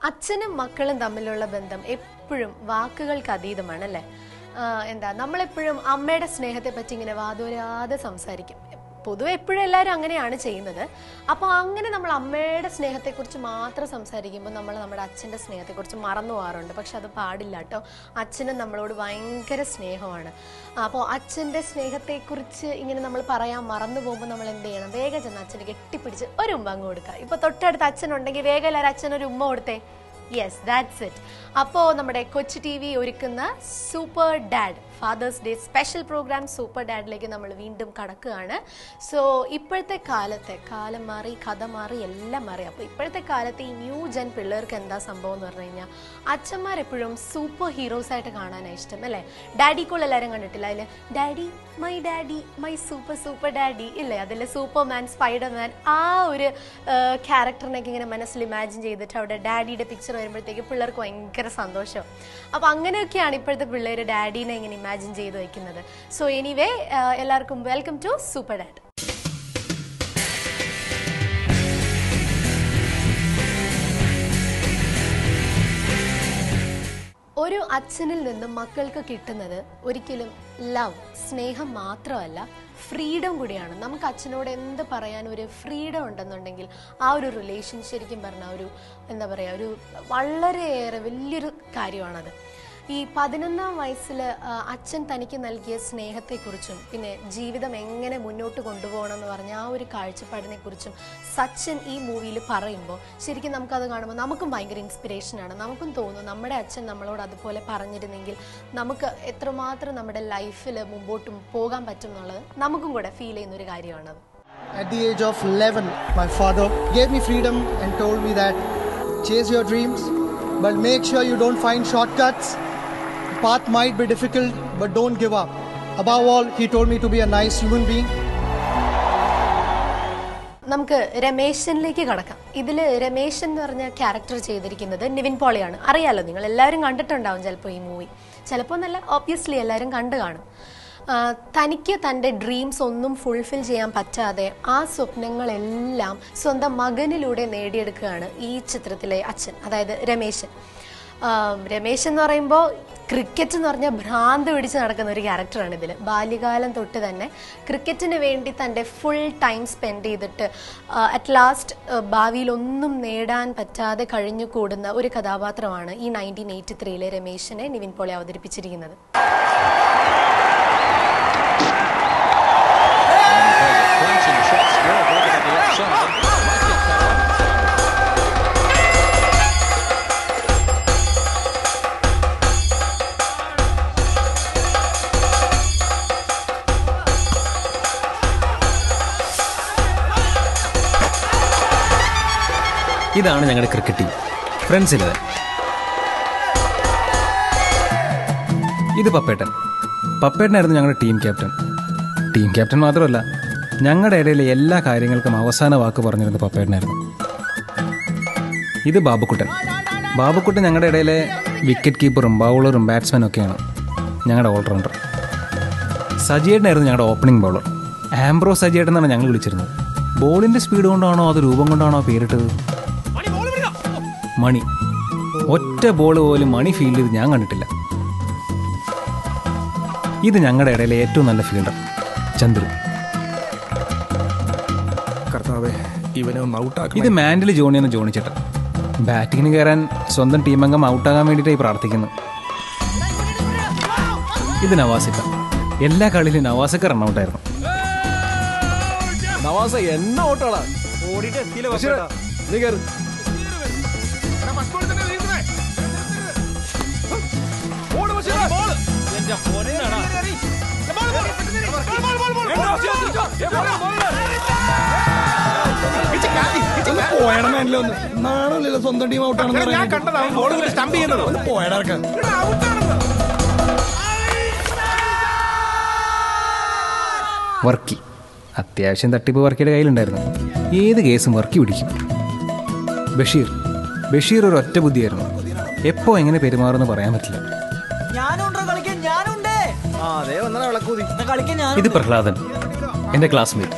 അച്ഛനും മക്കളും തമ്മിലുള്ള ബന്ധം എപ്പോഴും വാക്കുകൾക്ക് അതീതമാണ് അല്ലേ ആ, എന്താ നമ്മളെപ്പോഴും അമ്മയുടെ സ്നേഹത്തെ പറ്റി ഇങ്ങനെ വാതോരാതെ സംസാരിക്കും പൊതുവെ എപ്പോഴും എല്ലാവരും അങ്ങനെയാണ് ചെയ്യുന്നത് അപ്പോൾ അങ്ങനെ നമ്മൾ അമ്മയുടെ സ്നേഹത്തെക്കുറിച്ച് മാത്രം സംസാരിക്കുമ്പോൾ നമ്മൾ നമ്മുടെ അച്ഛൻ്റെ സ്നേഹത്തെക്കുറിച്ച് മറന്നു പോകാറുണ്ട് പക്ഷെ അത് പാടില്ല കേട്ടോ അച്ഛനും നമ്മളോട് ഭയങ്കര സ്നേഹമാണ് അപ്പോൾ അച്ഛൻ്റെ സ്നേഹത്തെക്കുറിച്ച് ഇങ്ങനെ നമ്മൾ പറയാൻ മറന്നു പോകുമ്പോൾ നമ്മൾ എന്ത് ചെയ്യണം വേഗം ചെന്ന് അച്ഛനെ കെട്ടിപ്പിടിച്ച് ഒരു ഉമ്മ അങ്ങ് കൊടുക്കുക ഇപ്പോൾ തൊട്ടടുത്ത് അച്ഛനുണ്ടെങ്കിൽ വേഗം എല്ലാവരും അച്ഛനൊരു ഉമ്മ കൊടുത്തേ യെസ് ദാറ്റ്സ് ഇറ്റ് അപ്പോൾ നമ്മുടെ കൊച്ചു ടി വി ഒരുക്കുന്ന super dad Father's Day special program super ഡാഡിലേക്ക് നമ്മൾ വീണ്ടും കടക്കുകയാണ് സോ ഇപ്പോഴത്തെ കാലത്തെ കാലം മാറി കഥ മാറി എല്ലാം മാറി അപ്പോൾ ഇപ്പോഴത്തെ കാലത്തെ ഈ ന്യൂ ജൻ പിള്ളേർക്ക് എന്താ സംഭവം എന്ന് പറഞ്ഞു കഴിഞ്ഞാൽ അച്ഛന്മാരെപ്പോഴും സൂപ്പർ ഹീറോസ് ആയിട്ട് കാണാനാണ് ഇഷ്ടം അല്ലേ ഡാഡി കോൾ എല്ലാവരും കണ്ടിട്ടില്ല അതിൽ daddy my daddy my super super daddy ഇല്ലേ അതിൽ സൂപ്പർ മാൻ സ്പൈഡർ മാൻ ആ ഒരു ക്യാരക്ടറിനൊക്കെ ഇങ്ങനെ മനസ്സിൽ ഇമാജിൻ ചെയ്തിട്ട് അവിടെ ഡാഡിയുടെ പിക്ചർ വരുമ്പോഴത്തേക്ക് പിള്ളേർക്ക് ഭയങ്കര സന്തോഷം അപ്പോൾ അങ്ങനെയൊക്കെയാണ് ഇപ്പോഴത്തെ പിള്ളേർ ഡാഡീനെ ഇങ്ങനെ ഇമാജിൻ ചെയ്ത് വെക്കുന്നത് സോ എനിവേ എല്ലാവർക്കും വെൽക്കം ടു സൂപ്പർ ഡാഡ് ഒരു അച്ഛനിൽ നിന്നും മക്കൾക്ക് കിട്ടുന്നത് ഒരിക്കലും ലവ് സ്നേഹം മാത്രമല്ല ഫ്രീഡം കൂടിയാണ് നമുക്ക് അച്ഛനോട് എന്ത് പറയാൻ ഒരു ഫ്രീഡം ഉണ്ടെന്നുണ്ടെങ്കിൽ ആ ഒരു റിലേഷൻ ശരിക്കും പറഞ്ഞാൽ ഒരു എന്താ പറയുക ഒരു വളരെയേറെ വലിയൊരു കാര്യമാണത് ഈ പതിനൊന്നാം വയസ്സിൽ അച്ഛൻ തനിക്ക് നൽകിയ സ്നേഹത്തെക്കുറിച്ചും പിന്നെ ജീവിതം എങ്ങനെ മുന്നോട്ട് കൊണ്ടുപോകണം എന്ന് പറഞ്ഞ ആ ഒരു കാഴ്ചപ്പാടിനെ കുറിച്ചും സച്ചിൻ ഈ മൂവിയിൽ പറയുമ്പോൾ ശരിക്കും നമുക്കത് കാണുമ്പോൾ നമുക്കും ഭയങ്കര ഇൻസ്പിറേഷനാണ് നമുക്കും തോന്നും നമ്മുടെ അച്ഛൻ നമ്മളോട് അതുപോലെ പറഞ്ഞിരുന്നെങ്കിൽ നമുക്ക് എത്രമാത്രം നമ്മുടെ ലൈഫിൽ മുമ്പോട്ട് പോകാൻ പറ്റും എന്നുള്ളത് നമുക്കും കൂടെ ഫീൽ ചെയ്യുന്ന ഒരു കാര്യമാണത് At the age of 11, my father gave me freedom and told me that chase your dreams, but make sure you don't find shortcuts. The path might be difficult, but don't give up. Above all, he told me to be a nice human being. നമുക്ക് രമേശനിലേക്ക് കടക്കാം ഇതിൽ രമേശൻ എന്ന് പറഞ്ഞ character ചെയ്തിരിക്കുന്നത് നിവിൻ പോളിയാണ് അറിയാലോ നിങ്ങൾ എല്ലാവരും കണ്ടിട്ടുണ്ടാവും ചിലപ്പോൾ ഈ മൂവി ചിലപ്പോൾ നല്ല ഓബ്വിയസ്ലി എല്ലാവരും കണ്ടു കാണും ആ, തനിക്ക് തൻ്റെ ഡ്രീംസ് ഒന്നും ഫുൾഫിൽ ചെയ്യാൻ പറ്റാതെ ആ സ്വപ്നങ്ങളെല്ലാം സ്വന്തം മകനിലൂടെ നേടിയെടുക്കുകയാണ് ഈ ചിത്രത്തിലെ അച്ഛൻ അതായത് രമേശൻ ആം, രമേശ് എന്ന് പറയുമ്പോൾ ക്രിക്കറ്റ് എന്ന് പറഞ്ഞാൽ ഭ്രാന്ത് പിടിച്ച് നടക്കുന്ന ഒരു ക്യാരക്ടറാണ് ഇതിൽ ബാല്യകാലം തൊട്ട് തന്നെ ക്രിക്കറ്റിന് വേണ്ടി തൻ്റെ ഫുൾ ടൈം സ്പെൻഡ് ചെയ്തിട്ട് അറ്റ് ലാസ്റ്റ് ഭാവിയിൽ ഒന്നും നേടാൻ പറ്റാതെ കഴിഞ്ഞു കൂടുന്ന ഒരു കഥാപാത്രമാണ് ഈ നയൻറ്റീൻ എയ്റ്റി ത്രീയിലെ രമേശിനെ നിവിൻ പോളി അവതരിപ്പിച്ചിരിക്കുന്നത് Flashing shots scored. Look at the outside. Might get cut off. ഇതാണ് ഞങ്ങളുടെ ക്രിക്കറ്റ് ടീം ഫ്രണ്ട്സ് ഇലവൻ ഇത് പപ്പേട്ടൻ പപ്പേട്ടനായിരുന്നു ഞങ്ങളുടെ ടീം ക്യാപ്റ്റൻ ടീം ക്യാപ്റ്റൻ മാത്രമല്ല ഞങ്ങളുടെ ഇടയിലെ എല്ലാ കാര്യങ്ങൾക്കും അവസാന വാക്ക് പറഞ്ഞിരുന്നത് പപ്പേട്ടനായിരുന്നു ഇത് ബാബുക്കുട്ടൻ ബാബുക്കുട്ടൻ ഞങ്ങളുടെ ഇടയിലെ വിക്കറ്റ് കീപ്പറും ബൗളറും ബാറ്റ്സ്മാനും ഒക്കെയാണ് ഞങ്ങളുടെ ഓൾറൗണ്ടർ സജിയേട്ടനായിരുന്നു ഞങ്ങളുടെ ഓപ്പണിംഗ് ബൗളർ ആംബ്രോ സജിയേട്ടൻ എന്നാണ് ഞങ്ങൾ വിളിച്ചിരുന്നത് ബോളിന്റെ സ്പീഡ് കൊണ്ടാണോ അത് രൂപം കൊണ്ടാണോ പേരിട്ടത് മണി ഒറ്റ ബോൾ പോലും മണി ഫീൽഡ് ചെയ്ത് ഞാൻ കണ്ടിട്ടില്ല ഇത് ഞങ്ങളുടെ ഇടയിലെ ഏറ്റവും നല്ല ഫീൽഡർ ചന്ദ്രു കർത്താവെ ഇവനെ ഒന്ന് ഔട്ടാക്കി ഇത് മാൻഡിൽ ജോണി എന്ന ജോണി ചേട്ടൻ ബാറ്റിങ്ങിന് കയറാൻ സ്വന്തം ടീമംഗം ഔട്ടാകാൻ വേണ്ടിയിട്ടായി പ്രാർത്ഥിക്കുന്നു ഇത് നവാസിക്ക എല്ലാ കളിയിലും നവാസിക്ക റണ്ണൗട്ടായിരുന്നു നവാസ എന്നെ ഔട്ടാടാ ബഷീറേ, നീ കയറ് ഒന്ന് പോയടാ മാനിലെ ഒന്ന് നാണല്ലോ സ്വന്തം ടീം ഔട്ടാണെന്ന് ഞാൻ കണ്ടതാ അവൻ ബോൾ വിട്ട് സ്റ്റംപ് ചെയ്യുന്നത് ഒന്ന് പോയടാ ഇറക്ക. വർക്കി അത്യാവശ്യം തട്ടിപ്പ് വർക്കിയുടെ കയ്യിലുണ്ടായിരുന്നു ഏത് കേസും വർക്കി പിടിക്കും ബഷീർ ബഷീർ ഒരു ഒറ്റ ബുദ്ധിയായിരുന്നു എപ്പോ എങ്ങനെ പെരുമാറുമെന്ന് പറയാൻ പറ്റില്ല ഞാനുണ്ടോ കളിക്കാൻ ഞാനുണ്ട് ആ അതേ വന്നാ വിളക്കൂതി എന്നാ കളിക്കാൻ ഞാൻ ഇത് പ്രഹ്ലാദൻ എൻ്റെ ക്ലാസ്മേറ്റ്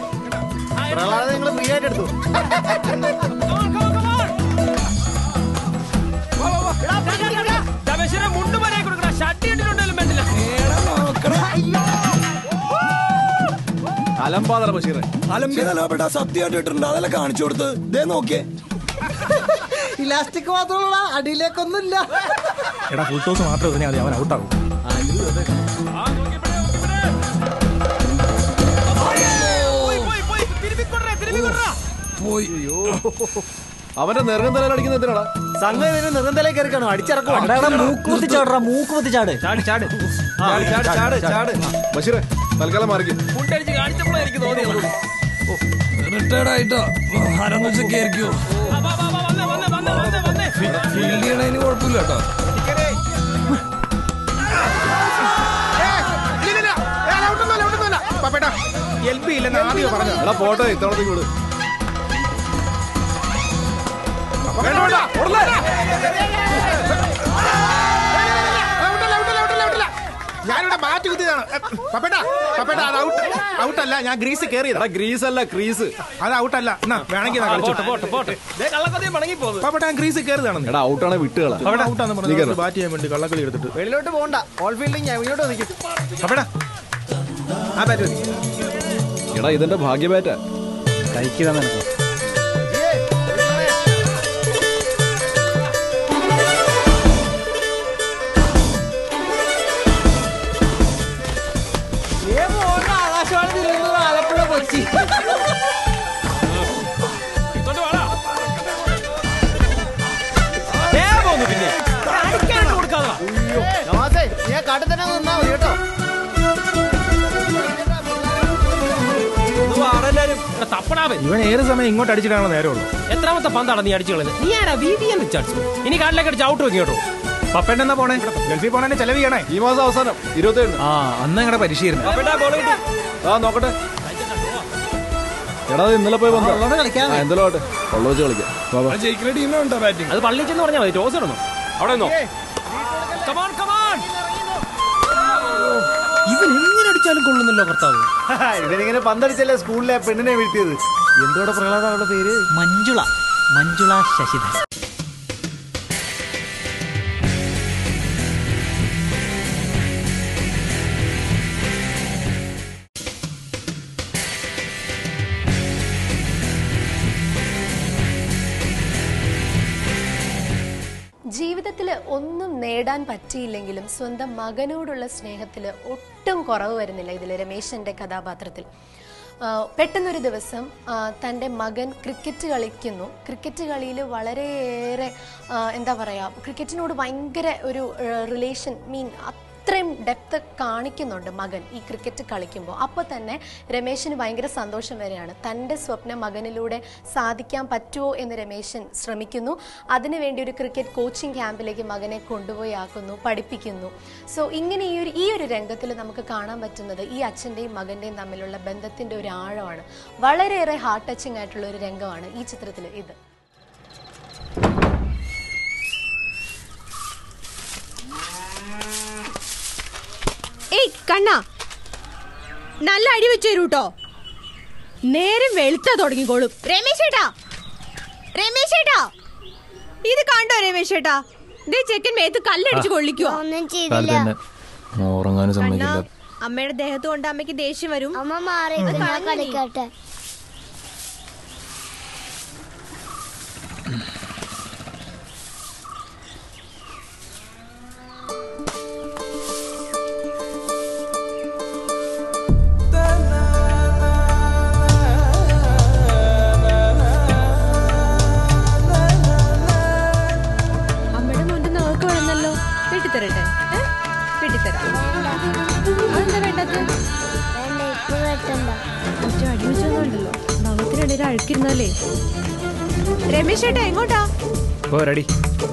പ്രഹ്ലാദ നിങ്ങൾ ഫ്രീ ആയിട്ട് എടുത്തു അലമ്പാതറ ബഷീറെ അലമ്പിതല്ല സത്യമായിട്ട് ഇട്ടിട്ടുണ്ട് അതല്ല കാണിച്ചു കൊടുത്ത് ദേ നോക്കിയേ ഇലാസ്റ്റിക് മാത്രമുള്ള അടിയിലേക്കൊന്നുമില്ല എടാ ഫുൾ ടോസ് മാത്രം എറിഞ്ഞാൽ മതി അവൻ ഔട്ടാകും അവന്റെ നെറുകം തലയിൽ അടിക്കുന്ന എന്തിനാടാ സംഘം ഇതിന് നിർന്തലേക്ക് ഇറക്കണോ അടിച്ചിറക്കോ മൂക്ക് കുത്തി ചാടറാ മൂക്ക് കുത്തി ചാട് ചാട് ചാട് ചാട് ചാട് ചാട് ബഷീറെ തൽക്കാലം മാറിക്കും ഫുഡടിച്ച് കാണിച്ചപ്പോഴാണ് എനിക്ക് തോന്നിയത് റിട്ടയർഡ് ആയിട്ടോ ആരംഭിച്ചൊക്കെ ആയിരിക്കോ ഫീൽഡ് ചെയ്യണതിന് കുഴപ്പമില്ല കേട്ടോ എൽ പി ഇല്ലെന്ന് ആദ്യം പറഞ്ഞു എടാ പോട്ടെ ഇത്തവണത്തേക്ക് വിട് വേണ്ട, വേണ്ട, ഓടല്ലേ? ഞാനിവിടെ മാറ്റി കുത്തിയതാണ് പപ്പേട്ട പപ്പേട്ട അത് ഔട്ട് ഔട്ടല്ല ഞാൻ ഗ്രീസ് കയറിയതാ എടാ ഗ്രീസ് അല്ല ക്രീസ് അത് ഔട്ടല്ല എന്നാ വേണമെങ്കിൽ ഞാൻ കളിച്ചോട്ടെ പോട്ടെ പോട്ടെ ദേ കള്ളക്കഥയും മടങ്ങി പോകുന്നു പപ്പേട്ട ഞാൻ ഗ്രീസ് കയറിയതാണെന്ന് എടാ ഔട്ടാണ് വിട്ടുകളാ ഔട്ടാന്ന് നീ പറഞ്ഞു കേറ്. ബാറ്റ് ചെയ്യാൻ വേണ്ടി കള്ളക്കളി എടുത്തിട്ട് വെളിയിലോട്ട് പോകണ്ട ഓൾ ഫീൽഡിങ് ഞാൻ ഇങ്ങോട്ട് നിൽക്കും പപ്പേട്ട ആ ബാറ്റ് മതി എടാ ഇതെന്റെ ഭാഗ്യ ബാറ്റാ കൈക്ക് തന്നെ നിനക്ക് ആകാശവാണി തിരുവനന്തപുരം ആലപ്പുഴ കൊച്ചി ഇങ്ങോട്ട് വാടാ. ദേ പോന്നു പിന്നെ അടിക്കാനായിട്ട് കൊടുക്കാതെ വാ. നവാസേ ഞാൻ കാട്ടിൽ തന്നെ നിന്നാ മതി കേട്ടോ ഇത് വാടാ എല്ലാരും. ഇവിടെ തപ്പടാവൻ ഇവൻ ഏത് സമയം ഇങ്ങോട്ട് അടിച്ചിട്ടാണോ നേരമുള്ളൂ എത്രാമത്തെ പന്താണ് നീ അടിച്ചു കളഞ്ഞത് നീ ആരാ വി വി എൻ റിച്ചാർഡ്സ് ഇനി കാട്ടിലേക്ക് അടിച്ച് ഔട്ട് വെക്കി കേട്ടോ പപ്പേട്ട എന്നാ പോണേ ഗൾഫിൽ പോണേ ചെലവ് ചെയ്യണേ ഈ മാസം അവസാനം ഇരുപത്തേഴ് ആ അന്ന് ഞങ്ങളുടെ പരീക്ഷയായിരുന്നു പപ്പേട്ടാ ബോൾ കിട്ടി ആ നോക്കട്ടെ എടാ അത് ഇന്നലെ പോയി വന്നു എന്തായാലും ആട്ടെ ഉള്ള വെച്ച് കളിക്കാം വാ, വാ. ജയിക്കുന്ന ടീമിനുണ്ടോ ബാറ്റിംഗ് അത് പള്ളി ചെന്ന് പറഞ്ഞാൽ മതി ടോസ് ഇടണം അവിടെ നിന്നോ കമാൺ കമാൺ ഇവൻ എങ്ങനെ അടിച്ചാലും കൊള്ളുന്നല്ലോ കർത്താവ് ഇവനിങ്ങനെ പന്തടിച്ചല്ലേ സ്കൂളിലെ പെണ്ണിനെ വീഴ്ത്തിയത് എന്തോടെ പ്രഹ്ലാദ അവളുടെ പേര് മഞ്ജുള മഞ്ജുള ശശിധരൻ ജീവിതത്തിൽ ഒന്നും നേടാൻ പറ്റിയില്ലെങ്കിലും സ്വന്തം മകനോടുള്ള സ്നേഹത്തിൽ ഒട്ടും കുറവ് വരുന്നില്ല ഇതിൽ രമേശന്റെ കഥാപാത്രത്തിൽ ആ, പെട്ടെന്നൊരു ദിവസം ആ, തൻ്റെ മകൻ ക്രിക്കറ്റ് കളിക്കുന്നു ക്രിക്കറ്റ് കളിയിൽ വളരെയേറെ ആ, എന്താ പറയുക ക്രിക്കറ്റിനോട് ഭയങ്കര ഒരു റിലേഷൻ മീൻ അത്രയും ഡെപ്ത് കാണിക്കുന്നുണ്ട് മകൻ ഈ ക്രിക്കറ്റ് കളിക്കുമ്പോൾ അപ്പോൾ തന്നെ രമേശിന് ഭയങ്കര സന്തോഷം വരെയാണ് തൻ്റെ സ്വപ്നം മകനിലൂടെ സാധിക്കാൻ പറ്റുമോ എന്ന് രമേശൻ ശ്രമിക്കുന്നു അതിനുവേണ്ടി ഒരു ക്രിക്കറ്റ് കോച്ചിങ് ക്യാമ്പിലേക്ക് മകനെ കൊണ്ടുപോയി ആക്കുന്നു പഠിപ്പിക്കുന്നു സോ ഇങ്ങനെ ഈ ഒരു ഈ ഒരു രംഗത്തിൽ നമുക്ക് കാണാൻ പറ്റുന്നത് ഈ അച്ഛൻ്റെയും മകൻ്റെയും തമ്മിലുള്ള ബന്ധത്തിൻ്റെ ഒരു ആഴമാണ് വളരെയേറെ ഹാർട്ട് ടച്ചിങ് ആയിട്ടുള്ള ഒരു രംഗമാണ് ഈ ചിത്രത്തിൽ ഇത് ഏയ് കണ്ണ നല്ല അടി വെച്ചു തരൂട്ടോ നേരം വെളുത്താ തുടങ്ങിക്കോളും രമേശ് ഏട്ടാ രമേശ് ഏട്ടാ ഇത് കണ്ടോ രമേശ് ഏട്ടാ ദേ ചെക്കൻ മേത്ത് കല്ലടിച്ച് കൊള്ളിക്കുവോ കാലത്ത് തന്നെ ഉറങ്ങാനും കണ്ണാ സമ്മതിക്കില്ല അമ്മയുടെ ദേഹത്ത് കൊണ്ട് അമ്മയ്ക്ക് ദേഷ്യം വരും അമ്മ മാറി അത് ഞാൻ കളഞ്ഞു നീ. കളിക്കട്ടെ അമ്മയുടെ മുന്നിൽ നോക്ക് വേണമെന്നല്ലോ വെട്ടിത്തരട്ടെ ഏ? വെട്ടിത്തരാം അതെന്താ വേണ്ടത് വേണ്ട ഇപ്പൊ വെട്ടണ്ട ഒറ്റ അടി വെച്ചോന്നുണ്ടല്ലോ നവത്തിനിടയിൽ അഴുക്കിരുന്നല്ലേ രമേശ് ഏട്ടാ എങ്ങോട്ടാ ഓ റെഡി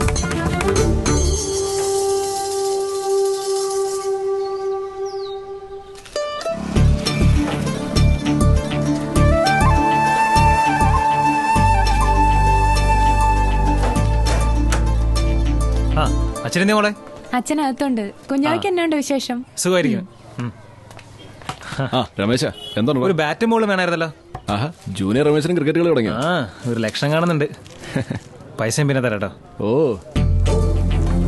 ആ അച്ഛനെന്തേ മോളെ അച്ഛനകത്തുണ്ട് കുഞ്ഞാവയ്ക്ക് എന്നാണ്ട് വിശേഷം സുഖമായിരിക്കും ഉം. ആ രമേശ എന്താണ് ഒരു ബാറ്റും ബോളും വേണമായിരുന്നല്ലോ ആഹാ ജൂനിയർ രമേശനും ക്രിക്കറ്റ് കളി തുടങ്ങിയോ ആ ഒരു ലക്ഷം കാണുന്നുണ്ട് പൈസയും പിന്നെ തരാട്ടോ ഓ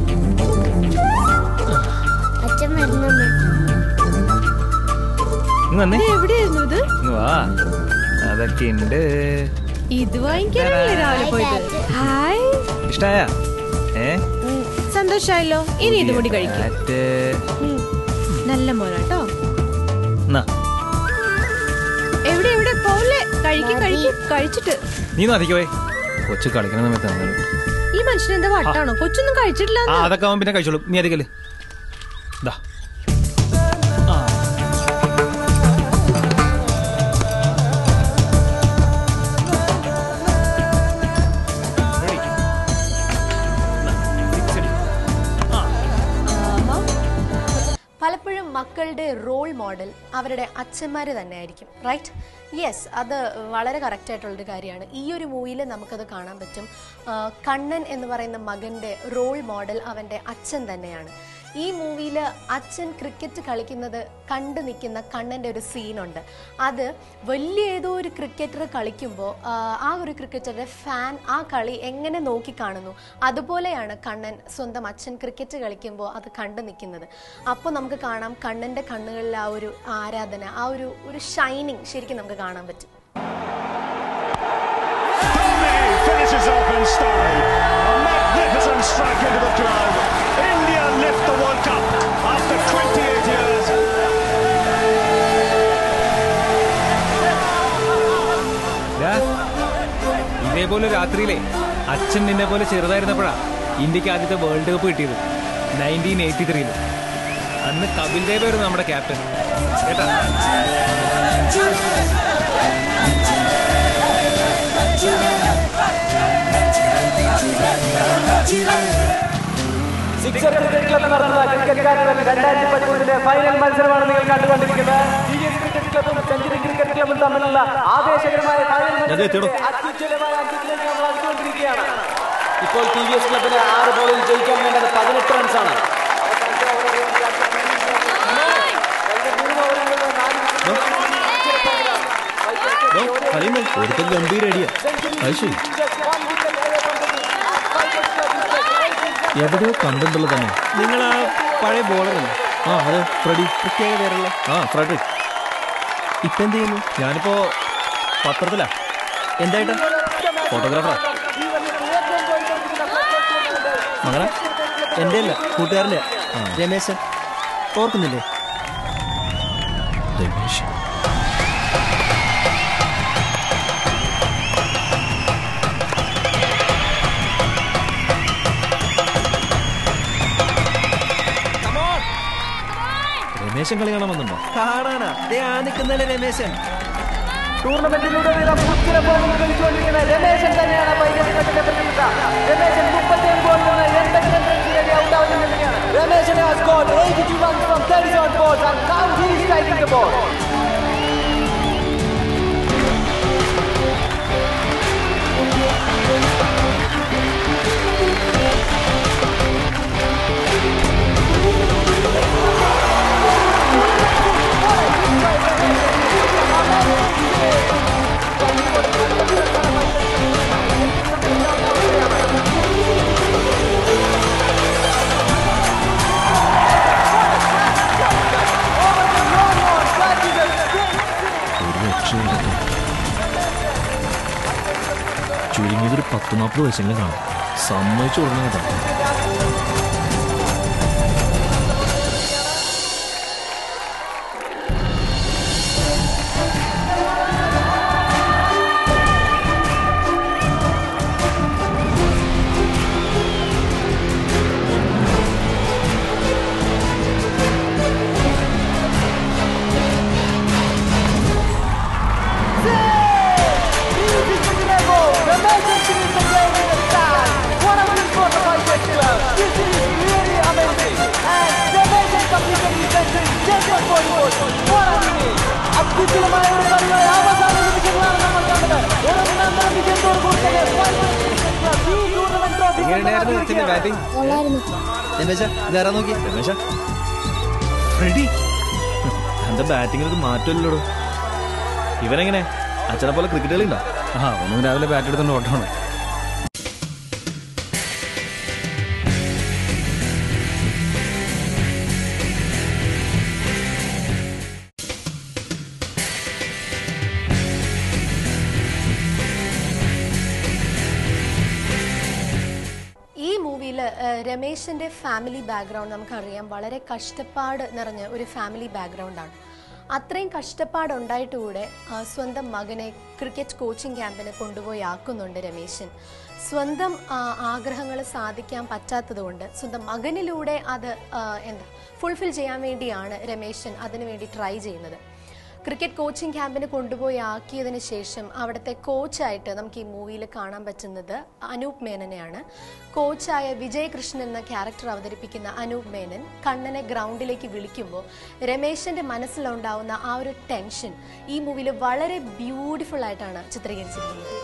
അച്ഛൻ വരുന്നുണ്ട് ഇങ്ങ് വന്നേ ഇത് എവിടെയായിരുന്നു ഇത് ഇങ്ങ് വാ അതൊക്കെ ഉണ്ട് ഇത് വാങ്ങിക്കാനല്ലേ രാവിലെ പോയത് ഹായ് ഇഷ്ടായ ഏ സന്തോഷായല്ലോ ഇനി ഇത് കൂടി കഴിക്കും മറ്റേ നല്ല മോനാട്ടോ എന്നാ എവിടെ എവിടെ പോലെ കഴിക്കും കഴിക്കും കഴിച്ചിട്ട് നീ നോക്കിക്കോയേ കൊച്ചു കളിക്കണ സമയത്ത് അങ്ങനെ ഈ മനുഷ്യൻ എന്താ വട്ടാണോ കൊച്ചൊന്നും കഴിച്ചിട്ടില്ല ആ അതൊക്കെ അവൻ പിന്നെ കഴിച്ചോളും നീ അധികല്ലേ ഇതാ പലപ്പോഴും മക്കളുടെ റോൾ മോഡൽ അവരുടെ അച്ഛന്മാർ തന്നെയായിരിക്കും റൈറ്റ് യെസ് അത് വളരെ കറക്റ്റ് ആയിട്ടുള്ളൊരു കാര്യമാണ് ഈ ഒരു മൂവിയിൽ നമുക്കത് കാണാൻ പറ്റും ആ, കണ്ണൻ എന്ന് പറയുന്ന മകൻ്റെ റോൾ മോഡൽ അവൻ്റെ അച്ഛൻ തന്നെയാണ് ഈ മൂവിയിൽ അച്ഛൻ ക്രിക്കറ്റ് കളിക്കുന്നത് കണ്ടു നിൽക്കുന്ന കണ്ണൻ്റെ ഒരു സീനുണ്ട് അത് വലിയ ഏതോ ഒരു ക്രിക്കറ്റർ കളിക്കുമ്പോൾ ആ ഒരു ക്രിക്കറ്ററുടെ ഫാൻ ആ കളി എങ്ങനെ നോക്കിക്കാണുന്നു അതുപോലെയാണ് കണ്ണൻ സ്വന്തം അച്ഛൻ ക്രിക്കറ്റ് കളിക്കുമ്പോൾ അത് കണ്ടു നിൽക്കുന്നത് അപ്പോൾ നമുക്ക് കാണാം കണ്ണൻ്റെ കണ്ണുകളിൽ ആ ഒരു ആരാധന ആ ഒരു ഒരു ഷൈനിങ് ശരിക്കും നമുക്ക് കാണാൻ പറ്റും finishes off in style. A magnificent strike into the crowd. India lift the World Cup after 28 years. ദാ, ഇതേപോലെ രാത്രിയിലെ അച്ഛൻ നിന്നെ പോലെ ചെറുതായിരുന്നപ്പോഴാ ഇന്ത്യക്ക് ആദ്യത്തെ വേൾഡ് കപ്പ് കിട്ടിയത് നയൻറ്റീൻ എയ്റ്റി ത്രീയിൽ അന്ന് കപിൽ ദേവ് ആയിരുന്നു നമ്മുടെ ക്യാപ്റ്റൻ കേട്ടാ സിക്സർ ക്രിക്കറ്റ് ക്ലബ് നടത്തുന്ന ക്രിക്കറ്റ് കാരൻ രണ്ടായിരത്തി പതിമൂന്നിലെ ഫൈനൽ മത്സരമാണ് നിങ്ങൾ കണ്ടുകൊണ്ടിരിക്കുന്നത് ടി എസ് ക്രിക്കറ്റ് ക്ലബും സെഞ്ചുറി ക്രിക്കറ്റ് ക്ലബും തമ്മിലുള്ള ആവേശകരമായ ഫൈനൽ മത്സരത്തിന്റെ അത്യുജ്വലമായ അന്ത്യത്തിലേക്ക് നമ്മൾ അടുത്തുകൊണ്ടിരിക്കുകയാണ് ഇപ്പോൾ ടി വി എസ് ക്ലബിന് ആറ് ബോളിൽ ജയിക്കാൻ വേണ്ടത് പതിനെട്ട് റൺസാണ് ഒരുത്തൻ ഗംഭീര അടിയാ അത് ശരി എവിടെയോ കണ്ടിട്ടുള്ള തന്നെ നിങ്ങൾ ആ പഴയ ബോളറല്ലേ ആ അതെ ഫ്രെഡി പ്രത്യേക പേരുള്ള ആ ഫ്രെഡറിക് ഇപ്പൊ എന്ത് ചെയ്യുന്നു ഞാനിപ്പോ പത്രത്തിലാ എന്തായിട്ട് ഫോട്ടോഗ്രാഫറാ മകനെ എന്റെ അല്ല കൂട്ടുകാരന്റെ രമേശൻ ഓർക്കുന്നില്ലേ രമേശ് രമേശൻ കളി കാണാൻ വന്നിട്ടുണ്ടോ കാണാനാ ദേ ആ നിൽക്കുന്നല്ലേ രമേശൻ ടൂർണമെന്റിലൂടെ മുഖ്യ ബോളിൽ കളിച്ചുകൊണ്ടിരിക്കുന്ന രമേശൻ തന്നെയാണ് പൈകത്തിന്റെ പ്രതിഷ്ഠ രമേശൻ മുപ്പത്തിയേഴ് ബോളിൽ നിന്ന് എൺപത്തിരണ്ട് റൺസ് നേടി ഔട്ടാവുന്ന നിലയാണ് Rameshan has scored 82 runs from 37 balls and now he is striking the ball. ഒരു രക്ഷയില്ല ചുരുങ്ങിയത് ഒരു പത്ത് നാൽപ്പത് വയസ്സെങ്കിലും കാണും സമ്മതിച്ചു കൊടുക്കണം കേട്ടോ അത്യുജ്വലമായ ഒരു കളിയുടെ അവസാന നിമിഷങ്ങളാണ് നമ്മൾ കണ്ടത് ഒരു ഒന്നാം തരം വിജയത്തോടുകൂടി തന്നെ ഈ ടൂർണമെന്റ് ട്രോഫി എങ്ങനെയുണ്ടായിരുന്നു അച്ഛന്റെ ബാറ്റിംഗ് രമേശ ഇതാരാ നോക്കി രമേശ റെഡി എന്റെ ബാറ്റിംഗിൽ ഒരു മാറ്റമില്ലല്ലോ ഇവനെങ്ങനെ അച്ഛനെ പോലെ ക്രിക്കറ്റ് കളി ഉണ്ടോ ആ അവനും രാവിലെ ബാറ്റ് എടുത്തോണ്ട് ഓട്ടമാണ് മൂവിയിൽ രമേശിന്റെ ഫാമിലി ബാക്ക്ഗ്രൗണ്ട് നമുക്കറിയാം വളരെ കഷ്ടപ്പാട് നിറഞ്ഞ ഒരു ഫാമിലി ബാക്ക്ഗ്രൗണ്ടാണ് അത്രയും കഷ്ടപ്പാട് ഉണ്ടായിട്ട് കൂടെ ആ, സ്വന്തം മകനെ ക്രിക്കറ്റ് കോച്ചിങ് ക്യാമ്പിന് കൊണ്ടുപോയി ആക്കുന്നുണ്ട് രമേശൻ സ്വന്തം ആഗ്രഹങ്ങൾ സാധിക്കാൻ പറ്റാത്തതുകൊണ്ട് സ്വന്തം മകനിലൂടെ അത് ആ, എന്താ ഫുൾഫിൽ ചെയ്യാൻ വേണ്ടിയാണ് രമേശൻ അതിനുവേണ്ടി ട്രൈ ചെയ്യുന്നത് ക്രിക്കറ്റ് കോച്ചിങ് ക്യാമ്പിന് കൊണ്ടുപോയി ആക്കിയതിന് ശേഷം അവിടുത്തെ കോച്ചായിട്ട് നമുക്ക് ഈ മൂവിയിൽ കാണാൻ പറ്റുന്നത് അനൂപ് മേനനെയാണ് കോച്ചായ വിജയ് കൃഷ്ണൻ എന്ന ക്യാരക്ടർ അവതരിപ്പിക്കുന്ന അനൂപ് മേനൻ കണ്ണനെ ഗ്രൗണ്ടിലേക്ക് വിളിക്കുമ്പോൾ രമേശന്റെ മനസ്സിലുണ്ടാവുന്ന ആ ഒരു ടെൻഷൻ ഈ മൂവിയിൽ വളരെ ബ്യൂട്ടിഫുൾ ആയിട്ടാണ് ചിത്രീകരിച്ചിരിക്കുന്നത്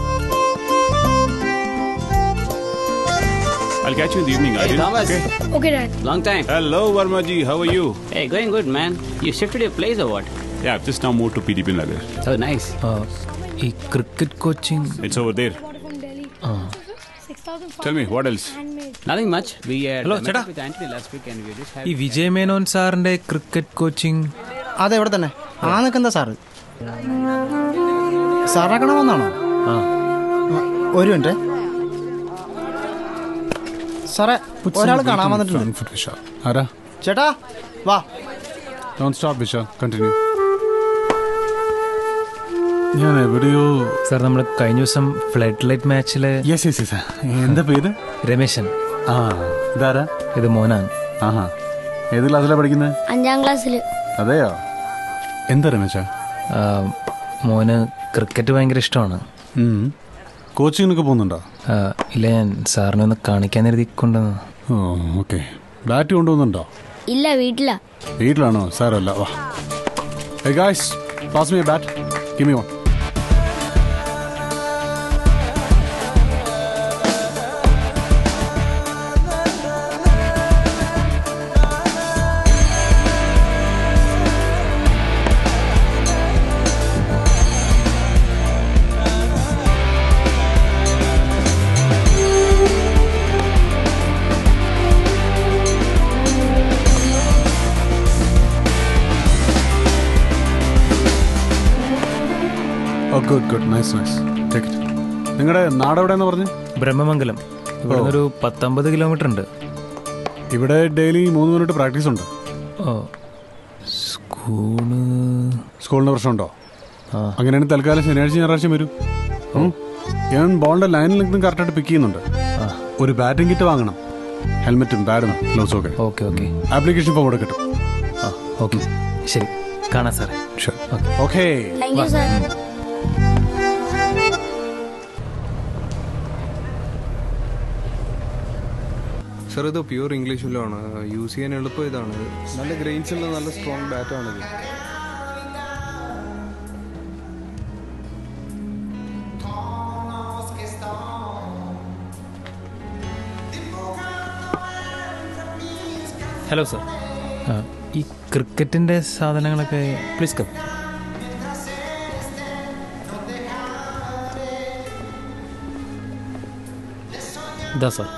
I'll catch you in the evening, Hey, Aryan. Thomas. Okay, Dad. Long time. Hello, Varmaji. How are you? Hey, going good, man. You shifted your place or what? Yeah, I've just now moved to PDP Nagar. Oh, nice. ഈ cricket coaching It's over there. Tell me, what else? Nothing much. We uh, Hello, met ചേട്ടാ. up with Anthony last week and we just had. ഈ വിജയ് മേനോൻ സാറിന്റെ cricket coaching അതെവിടെ തന്നെ ആന്നൊക്കെ എന്താ sir സാറിനെ കാണാൻ വന്നാണോ ഒരു മിനിറ്റ് സാറേ ഒരാൾ കാണാൻ വന്നിട്ടുണ്ട് ആരാ ചേട്ടാ വാ ഡോണ്ട് സ്റ്റോപ്പ് വിശാൽ കണ്ടിന്യൂ ഞാൻ എവിടെയോ സാർ നമ്മൾ കഴിഞ്ഞ ദിവസം ഫ്ലഡ് ലൈറ്റ് മാച്ചിലെ യെസ് യെസ് യെസ് എന്താ പേര് രമേശൻ ആ ഇതാരാ ഇത് മോനാൻ ആഹാ ഏത് ക്ലാസ്സിലാണ് പഠിക്കുന്നത് അഞ്ചാം ക്ലാസ്സിൽ അതെയോ എന്താ രമേശ ആ, മോന് ക്രിക്കറ്റ് ഭയങ്കര ഇഷ്ടമാണ് കോച്ചിങ്ങിനൊക്കെ പോകുന്നുണ്ടോ ആ, ഇല്ല ഞാൻ സാറിനെ ഒന്ന് കാണിക്കാൻ എഴുതി കൊണ്ടുവന്നു ഓ ഓക്കെ ബാറ്റ് കൊണ്ടുപോകുന്നുണ്ടോ ഇല്ല വീട്ടിലാ വീട്ടിലാണോ സാരമല്ല വാ Hey guys, pass me a bat. Give me one. Oh good good nice nice take it നിങ്ങളുടെ നാടെവിടെയെന്ന് പറഞ്ഞു ബ്രഹ്മമംഗലം ഇവിടെ ഒരു പത്തൊമ്പത് കിലോമീറ്റർ ഉണ്ട് ഇവിടെ ഡെയിലി മൂന്ന് മിനിറ്റ് പ്രാക്ടീസ് ഉണ്ട് ഓ സ്കൂള് സ്കൂളിന് പ്രശ്നമുണ്ടോ അങ്ങനെയാണെങ്കിൽ തൽക്കാലം ശനിയാഴ്ച ഞായറാഴ്ച വരും ഉം. ഞാൻ ബോളിന്റെ ലൈനിൽ നിന്നും കറക്റ്റായിട്ട് പിക്ക് ചെയ്യുന്നുണ്ട് ഒരു ബാറ്റിംഗ് കിറ്റ് വാങ്ങണം ഹെൽമെറ്റും ബാഡും ഗ്ലൗസും ഒക്കെ ഓക്കെ ഓക്കെ ആപ്ലിക്കേഷൻ ഫോം ഇവിടെ കിട്ടും ആ ഓക്കെ ശരി കാണാം സാറേ okay thank you sir sir ഇത് പ്യൂർ ഇംഗ്ലീഷിലാണ് യൂസ് ചെയ്യാൻ എളുപ്പം ഇതാണ് നല്ല ഗ്രെയിൻസ് ഉള്ള നല്ല സ്ട്രോങ് ബാറ്റാണിത് ഹലോ സർ ആ, ഈ ക്രിക്കറ്റിന്റെ സാധനങ്ങളൊക്കെ പ്ലീസ് കം ഇതാ സർ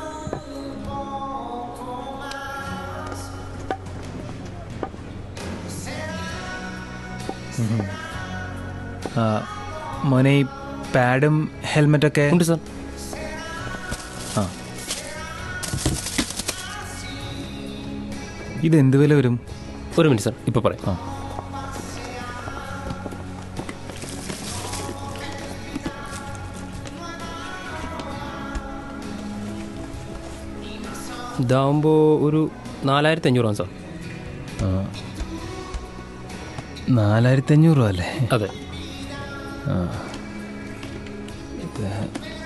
ഉം. ആ, മോനെ ഈ പാഡും ഹെൽമെറ്റൊക്കെ ഉണ്ട് സർ ആ ഇത് എന്ത് വില വരും ഒരു മിനിറ്റ് സർ ഇപ്പോൾ പറയാം ആ ഇതാകുമ്പോൾ ഒരു നാലായിരത്തി അഞ്ഞൂറാണ് സാർ ആ. നാലായിരത്തി അഞ്ഞൂറ് രൂപ അല്ലേ അതെ ആ. ഇത്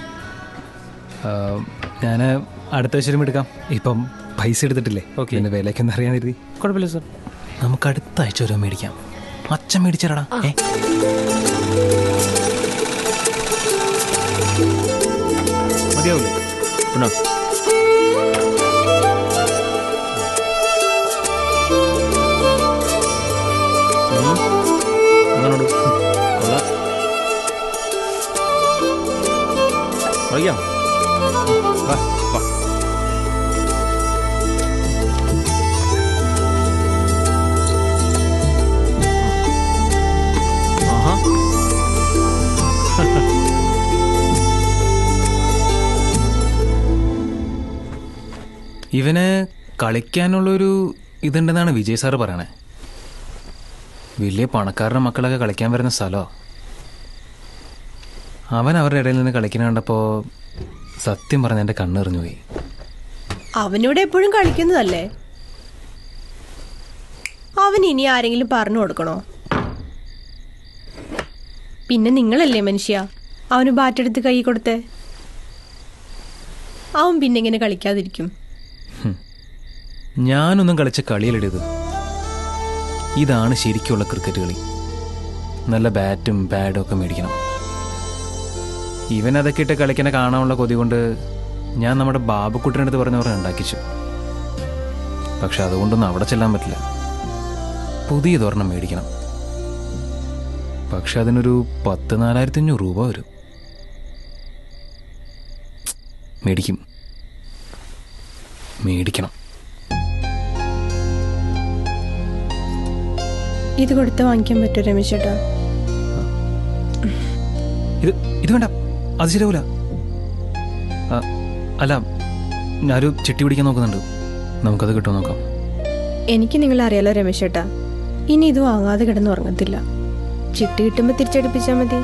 ഞാൻ അടുത്ത ആഴ്ചയിലും എടുക്കാം ഇപ്പം പൈസ എടുത്തിട്ടില്ലേ ഓക്കെ എൻ്റെ വിലയ്ക്കൊന്നും അറിയാൻ കരുതി കുഴപ്പമില്ല സർ നമുക്ക് അടുത്ത ആഴ്ച ഓരോ മേടിക്കാം അച്ഛൻ മേടിച്ചടാ ഏ മതിയാവൂലേ ഉണ്ടോ അങ്ങനോട് കൊള്ളാം വയ്ക്കാം വാ വാ ആഹാ ഇവന് കളിക്കാനുള്ളൊരു ഇതുണ്ടെന്നാണ് വിജയ് സാറ് പറയണേ വലിയ പണക്കാരുടെ മക്കളൊക്കെ കളിക്കാൻ വരുന്ന സ്ഥലമാണ് അവൻ അവരുടെ ഇടയിൽ നിന്ന് കളിക്കുന്ന കണ്ടപ്പോൾ സത്യം പറഞ്ഞ എൻ്റെ കണ്ണെറിഞ്ഞു പോയി അവനിവിടെ എപ്പോഴും കളിക്കുന്നതല്ലേ അവൻ ഇനി ആരെങ്കിലും പറഞ്ഞു കൊടുക്കണോ പിന്നെ നിങ്ങളല്ലേ മനുഷ്യ അവന് ബാറ്റെടുത്ത് കൈ കൊടുത്തേ അവൻ പിന്നെ ഇങ്ങനെ കളിക്കാതിരിക്കും ഞാനൊന്നും കളിച്ച കളിയിലിടത് ഇതാണ് ശരിക്കുള്ള ക്രിക്കറ്റ് കളി നല്ല ബാറ്റും പാഡും ഒക്കെ മേടിക്കണം ഇവൻ അതൊക്കെ ഇട്ട് കളിക്കണ കാണാനുള്ള കൊതി കൊണ്ട് ഞാൻ നമ്മുടെ ബാബുക്കുട്ടിനടുത്ത് പറഞ്ഞവരെ ഉണ്ടാക്കിച്ചു പക്ഷെ അതുകൊണ്ടൊന്നും അവിടെ ചെല്ലാൻ പറ്റില്ല പുതിയതൊരെണ്ണം മേടിക്കണം പക്ഷെ അതിനൊരു പത്ത് നാലായിരത്തി അഞ്ഞൂറ് രൂപ വരും മേടിക്കും മേടിക്കണം ഇത് കൊടുത്ത് വാങ്ങിക്കാൻ പറ്റുമോ രമേശ് ചേട്ടാ ഇത് ഇത് വേണ്ട അത് ശരിയാവൂല ആ, അല്ല ഞാനൊരു ചിട്ടി പിടിക്കാൻ നോക്കുന്നുണ്ട് നമുക്കത് കിട്ടുമോ നോക്കാം എനിക്ക് നിങ്ങളെ അറിയാലോ രമേശ് ചേട്ടാ ഇനി ഇത് വാങ്ങാതെ കിടന്ന് ഉറങ്ങത്തില്ല ചിട്ടി കിട്ടുമ്പോൾ തിരിച്ചടിപ്പിച്ചാൽ മതി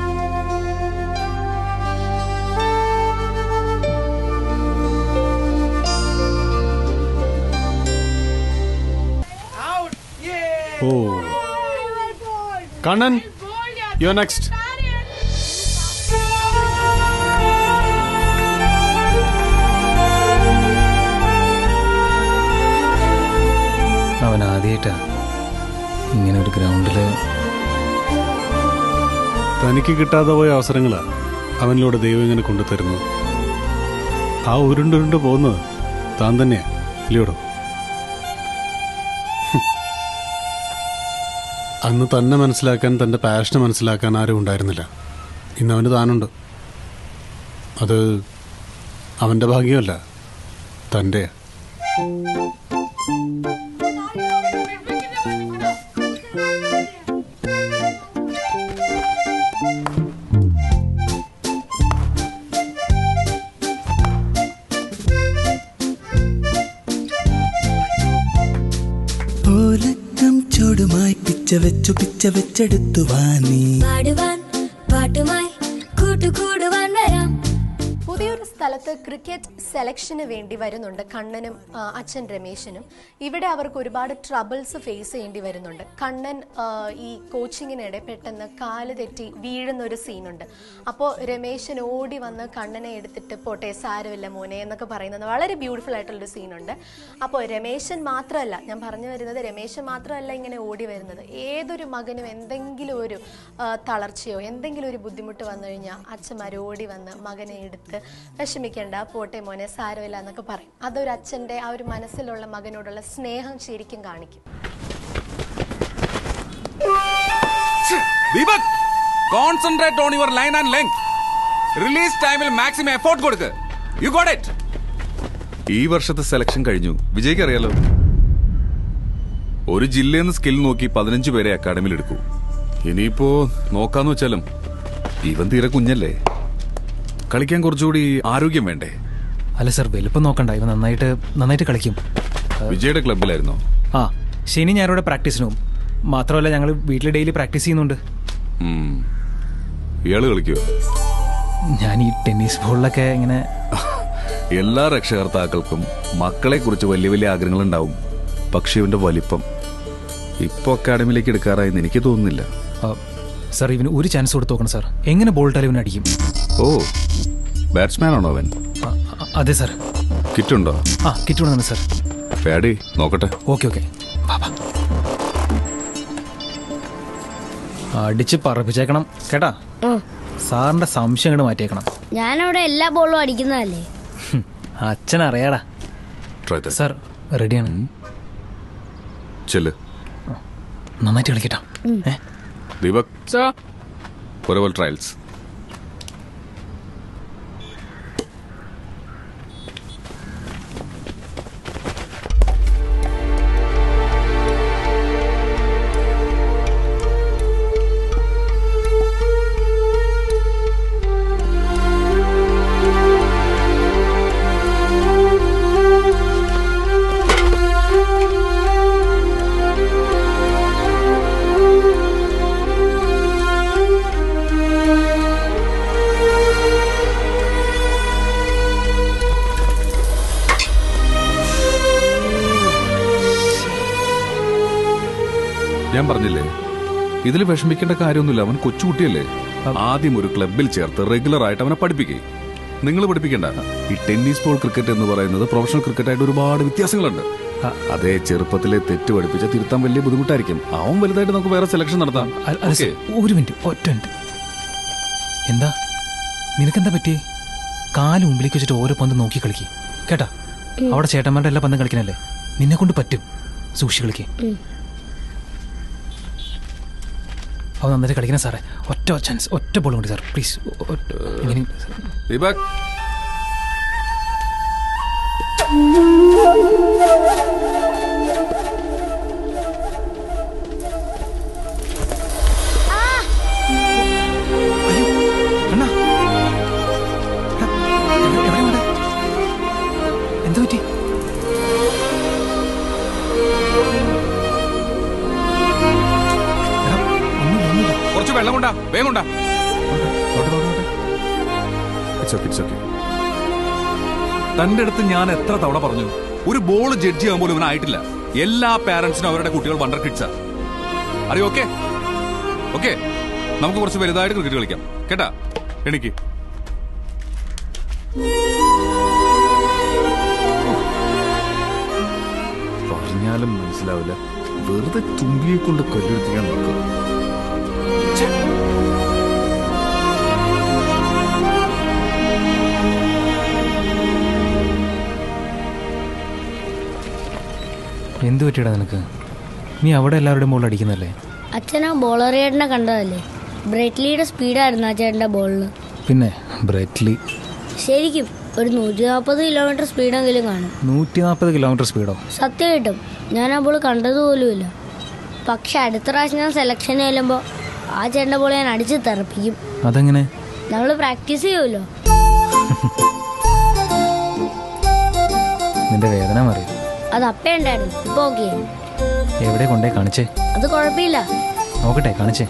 ഓ കണ്ണൻ യു നെക്സ്റ്റ് അവൻ ആദ്യമായിട്ടാ ഇങ്ങനെ ഒരു ഗ്രൗണ്ടില് തനിക്ക് കിട്ടാതെ പോയ അവസരങ്ങളാ അവനിലൂടെ ദൈവം ഇങ്ങനെ കൊണ്ടുതരുന്നത് ആ ഉരുണ്ടുരുണ്ട് പോകുന്നത് താൻ തന്നെയാ ഇല്ലയോടോ ഹും. അന്ന് തന്നെ മനസ്സിലാക്കാൻ തന്റെ പാഷനെ മനസ്സിലാക്കാൻ ആരും ഉണ്ടായിരുന്നില്ല ഇന്ന് അവന് താനുണ്ട് അത് അവന്റെ ഭാഗ്യമല്ല തൻ്റെയാ ഓലക്കം ചൂടുമായി പിച്ച വെച്ചു പിച്ച വെച്ചെടുത്തു വാനീ പാടുവാൻ പാട്ടുമായി കൂട്ടുകൂടുവാൻ വരാം പുതിയൊരു സ്ഥലത്ത് ക്രിക്കറ്റ് സെലക്ഷന് വേണ്ടി വരുന്നുണ്ട് കണ്ണനും ആ, അച്ഛൻ രമേശനും ഇവിടെ അവർക്ക് ഒരുപാട് ട്രബിൾസ് ഫേസ് ചെയ്യേണ്ടി വരുന്നുണ്ട് കണ്ണൻ ആ, ഈ കോച്ചിങ്ങിനിടെ പെട്ടെന്ന് കാല് തെറ്റി വീഴുന്ന ഒരു സീനുണ്ട് അപ്പോൾ രമേശൻ ഓടി വന്ന് കണ്ണനെ എടുത്തിട്ട് പോട്ടെ സാരമില്ല മോനെ എന്നൊക്കെ പറയുന്നത് വളരെ ബ്യൂട്ടിഫുൾ ആയിട്ടുള്ളൊരു സീനുണ്ട് അപ്പോൾ രമേശൻ മാത്രമല്ല ഞാൻ പറഞ്ഞു വരുന്നത് രമേശൻ മാത്രമല്ല ഇങ്ങനെ ഓടി വരുന്നത് ഏതൊരു മകനും എന്തെങ്കിലും ഒരു ആ, തളർച്ചയോ എന്തെങ്കിലും ഒരു ബുദ്ധിമുട്ട് വന്നു കഴിഞ്ഞാൽ അച്ഛന്മാർ ഓടി വന്ന് മകനെ എടുത്ത് വിഷമിക്കേണ്ട പോട്ടെ മോനെ സാരമില്ല എന്നൊക്കെ പറയും അതൊരു അച്ഛൻ്റെ ആ ഒരു മനസ്സിലുള്ള മകനോടുള്ള സ്നേഹം ശരിക്കും കാണിക്കും Deepak concentrate on your line and length release ടൈമിൽ മാക്സിമം എഫോർട്ട് കൊടുക്ക് യു ഗോട്ട് ഇറ്റ് ഈ വർഷത്തെ സെലക്ഷൻ കഴിഞ്ഞു വിജയ്ക്ക് അറിയാലോ ഒരു ജില്ലയിൽ നിന്ന് സ്കിൽ നോക്കി പതിനഞ്ച് പേരെ അക്കാഡമിയിൽ എടുക്കൂ ഇനിയിപ്പോ നോക്കാന്ന് വെച്ചാലും ഇവൻ തീരെ കുഞ്ഞല്ലേ കളിക്കാൻ കുറച്ചുകൂടി ആരോഗ്യം വേണ്ടേ അല്ല സർ വലുപ്പം നോക്കണ്ട ഇവ നന്നായിട്ട് നന്നായിട്ട് കളിക്കും വിജയുടെ ക്ലബിലായിരുന്നോ ആ ശനി ഞായറോടെ പ്രാക്ടീസിനും മാത്രമല്ല ഞങ്ങൾ വീട്ടിൽ ഡെയിലി പ്രാക്ടീസ് ചെയ്യുന്നുണ്ട് ഉം. ഇയാള് കളിക്കുവോ ഞാൻ ഈ ടെന്നീസ് ബോളിലൊക്കെ ഇങ്ങനെ എല്ലാ രക്ഷകർത്താക്കൾക്കും മക്കളെ കുറിച്ച് വലിയ വലിയ ആഗ്രഹങ്ങൾ ഉണ്ടാവും പക്ഷെ ഇവന്റെ വലിപ്പം ഇപ്പൊ അക്കാഡമിയിലേക്ക് എടുക്കാറായെന്ന് എനിക്ക് തോന്നുന്നില്ല ആ, സർ ഇവന് ഒരു ചാൻസ് കൊടുത്ത് നോക്കണം സർ എങ്ങനെ ബോൾ ഇട്ടാലും ഇവന് അടിക്കും ഓ ബാറ്റ്സ്മാൻ ആണോ അവൻ ആ, ആ, അതെ സർ കിറ്റുണ്ടോ ആ കിറ്റ് വേണമെന്ന് സർ പാഡി നോക്കട്ടെ ഓക്കെ ഓക്കെ അടിച്ച് പറപ്പിച്ചേക്കണം കേട്ടാ സാറിന്റെ സംശയം അങ്ങോട്ട് മാറ്റിയേക്കണം ഞാനവിടെ എല്ലാ ബോളും അടിക്കുന്നതല്ലേ ഹും, അച്ഛൻ അറിയാടാ സാർ റെഡിയാണ് ചെല്ല് നന്നായിട്ട് കളിക്കട്ടാ ദീപക് ഒരേപോലെ ട്രയൽസ് ഞാൻ പറഞ്ഞില്ലേ ഇതിൽ വിഷമിക്കേണ്ട കാര്യമൊന്നുമില്ല അവൻ കൊച്ചുകുട്ടിയല്ലേ ആദ്യം ഒരു ക്ലബിൽ ചേർത്ത് റെഗുലർ ആയിട്ട് അവനെ പഠിപ്പിക്കേ നിങ്ങൾ പഠിപ്പിക്കണ്ട ഈ ടെന്നീസ് ബോൾ ക്രിക്കറ്റ് എന്ന് പറയുന്നത് പ്രൊഫഷണൽ ക്രിക്കറ്റായിട്ട് ഒരുപാട് വ്യത്യാസങ്ങളുണ്ട് അതേ ചെറുപ്പത്തിലെ തെറ്റ് പഠിപ്പിച്ച തിരുത്താൻ വലിയ ബുദ്ധിമുട്ടായിരിക്കും അവൻ വലുതായിട്ട് നമുക്ക് വേറെ സെലക്ഷൻ നടത്താം അ- അല്ല സർ, ഒരു മിനിറ്റ് ഒറ്റ മിനിറ്റ് എന്താ നിനക്കെന്താ പറ്റിയേ കാല് മുമ്പിലേക്ക് വെച്ചിട്ട് ഓരോ പന്ത് നോക്കി കളിക്ക് കേട്ടാ അവിടെ ചേട്ടന്മാരുടെ എല്ലാ പന്തും കളിക്കണല്ലേ നിന്നെ കൊണ്ട് പറ്റും സൂക്ഷി കളിക്ക് അവ നന്നായിട്ട് കളിക്കണം സാറേ ഒറ്റ ചാൻസ് ഒറ്റ ബോൾ കൊണ്ട് സാർ പ്ലീസ് ഇങ്ങനെ ദീപക് എന്താ പറ്റി കുറച്ച് വെള്ളം കൊണ്ടാ വേഗം കൊണ്ടാ ഇറ്റ്സ് ഓക്കെ ഇറ്റ്സ് ഓക്കെ തന്റെ അടുത്ത് ഞാൻ എത്ര തവണ പറഞ്ഞു ഒരു ബോൾ ജഡ്ജ് ചെയ്യാൻ പോലും ഇവനായിട്ടില്ല എല്ലാ പാരന്റ്സിനും അവരുടെ കുട്ടികൾ വണ്ടർ കിഡ്സാ അറിയോ ഓക്കെ ഓക്കെ നമുക്ക് കുറച്ച് വലുതായിട്ട് ക്രിക്കറ്റ് കളിക്കാം കേട്ടാ എനിക്ക് പറഞ്ഞാലും മനസ്സിലാവില്ല വെറുതെ തുമ്പിയെ കൊണ്ട് കൊല്ലെടുത്തിക്കാൻ നോക്കുക എന്ത് പറ്റിയടാ നിനക്ക് നീ അവിടെ എല്ലാവരുടെയും ബോൾ അടിക്കുന്നല്ലേ അച്ഛൻ ആ ബോളറിയേട്ടനെ കണ്ടതല്ലേ ബ്രെറ്റ്ലിയുടെ സ്പീഡായിരുന്നു ആ ചേട്ടൻ്റെ ബോളിന് പിന്നെ ബ്രെറ്റ്ലി ശരിക്കും ഒരു നൂറ്റി നാൽപ്പത് കിലോമീറ്റർ സ്പീഡെങ്കിലും കാണും നൂറ്റി നാൽപ്പത് കിലോമീറ്റർ സ്പീഡോ സത്യമായിട്ടും ഞാൻ ആ ബോൾ കണ്ടതുപോലുമില്ല പക്ഷെ അടുത്ത പ്രാവശ്യം ഞാൻ സെലക്ഷൻ ചെല്ലുമ്പോൾ ആ ചേട്ടൻ്റെ ബോൾ ഞാൻ അടിച്ച് തെറപ്പിക്കും അതെങ്ങനെ നമ്മൾ പ്രാക്ടീസ് ചെയ്യുമല്ലോ നിന്റെ വേദന മാറി അത് അപ്പേ ഉണ്ടായിരുന്നു ഇപ്പൊ ഓക്കെ എവിടെ കൊണ്ടേ കാണിച്ചേ അത് കുഴപ്പമില്ല നോക്കട്ടെ കാണിച്ചേ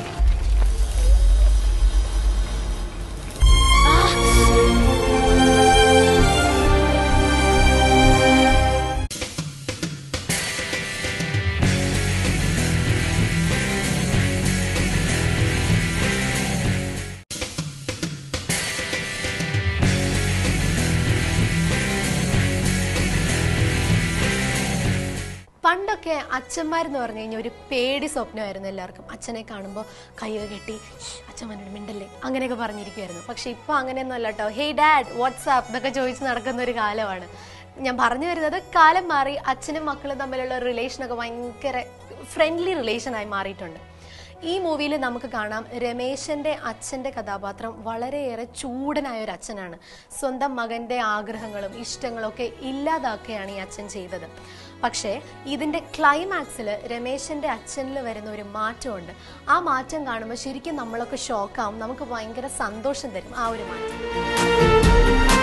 പണ്ടൊക്കെ അച്ഛന്മാരെന്ന് പറഞ്ഞു കഴിഞ്ഞാൽ ഒരു പേടി സ്വപ്നമായിരുന്നു എല്ലാവർക്കും അച്ഛനെ കാണുമ്പോൾ കൈയൊക്കെ കെട്ടി "ശ്ശ്, അച്ഛന്മാരോട് മിണ്ടല്ലേ അങ്ങനെയൊക്കെ പറഞ്ഞിരിക്കുമായിരുന്നു പക്ഷെ ഇപ്പോൾ അങ്ങനെയൊന്നും അല്ല കേട്ടോ ഹേയ് ഡാഡ് വാട്സാപ്പ് എന്നൊക്കെ ചോദിച്ച് നടക്കുന്ന ഒരു കാലമാണ് ഞാൻ പറഞ്ഞു വരുന്നത് കാലം മാറി അച്ഛനും മക്കളും തമ്മിലുള്ള റിലേഷനൊക്കെ ഭയങ്കര ഫ്രണ്ട്ലി റിലേഷനായി മാറിയിട്ടുണ്ട് ഈ മൂവിയിൽ നമുക്ക് കാണാം രമേശന്റെ അച്ഛന്റെ കഥാപാത്രം വളരെയേറെ ചൂടനായ ഒരു അച്ഛനാണ് സ്വന്തം മകന്റെ ആഗ്രഹങ്ങളും ഇഷ്ടങ്ങളും ഒക്കെ ഇല്ലാതാക്കുകയാണ് ഈ അച്ഛൻ ചെയ്തത് പക്ഷേ ഇതിന്റെ ക്ലൈമാക്സിൽ രമേശന്റെ അച്ഛനിൽ വരുന്ന ഒരു മാറ്റമുണ്ട് ആ മാറ്റം കാണുമ്പോൾ ശരിക്കും നമ്മളൊക്കെ ഷോക്കാവും നമുക്ക് ഭയങ്കര സന്തോഷം തരും ആ ഒരു മാറ്റം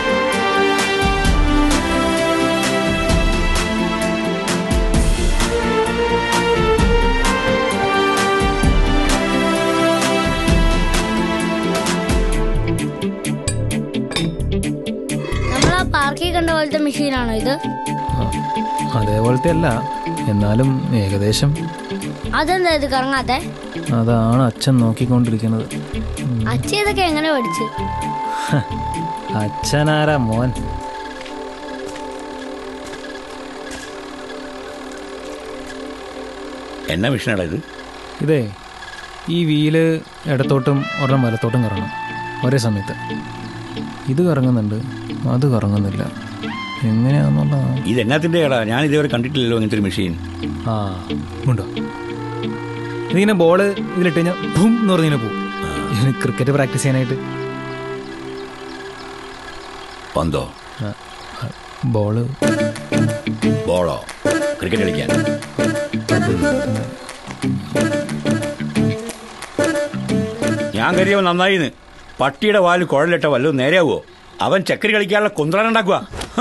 നമ്മൾ ആ പാർക്കിൽ കണ്ട പോലത്തെ മെഷീനാണോ ഇത് അതേപോലത്തെ അല്ല എന്നാലും ഏകദേശം അതെന്താ ഇത് കറങ്ങാത്തെ അതാണ് അച്ഛൻ നോക്കിക്കൊണ്ടിരിക്കുന്നത് അച്ഛ ഇതൊക്കെ എങ്ങനെ പഠിച്ചു ഹ, അച്ഛനാരാ മോൻ എന്നാ മിഷനാടാ ഇത് ഇതേ ഈ വീല് ഇടത്തോട്ടും ഒരെണ്ണം വലത്തോട്ടും കറങ്ങണം ഒരേ സമയത്ത് ഇത് കറങ്ങുന്നുണ്ട് അത് കറങ്ങുന്നില്ല എങ്ങനെയാണെന്നുള്ളതാണ് ഇത് എന്നാത്തിന്റെ ഏടാ ഞാൻ ഇതേവരെ കണ്ടിട്ടില്ലല്ലോ ഇങ്ങനത്തെ ഒരു മെഷീൻ ആ ഉണ്ടോ ഇതിങ്ങനെ ബോള് ഇതിലിട്ട് കഴിഞ്ഞാൽ ഭൂം എന്ന് പറഞ്ഞിങ്ങനെ പോകും ഇതിന് ക്രിക്കറ്റ് പ്രാക്ടീസ് ചെയ്യാനായിട്ട് പന്തോ ബോള് ബോളോ ക്രിക്കറ്റ് കളിക്കാൻ ഞാൻ കരുതിയവൻ നന്നായിന്ന് പട്ടിയുടെ വാല് കുഴലിട്ട വല്ലതും നേരെയാവോ അവൻ ചക്കരി കളിക്കാനുള്ള കുന്ത്രാനുണ്ടാക്കുക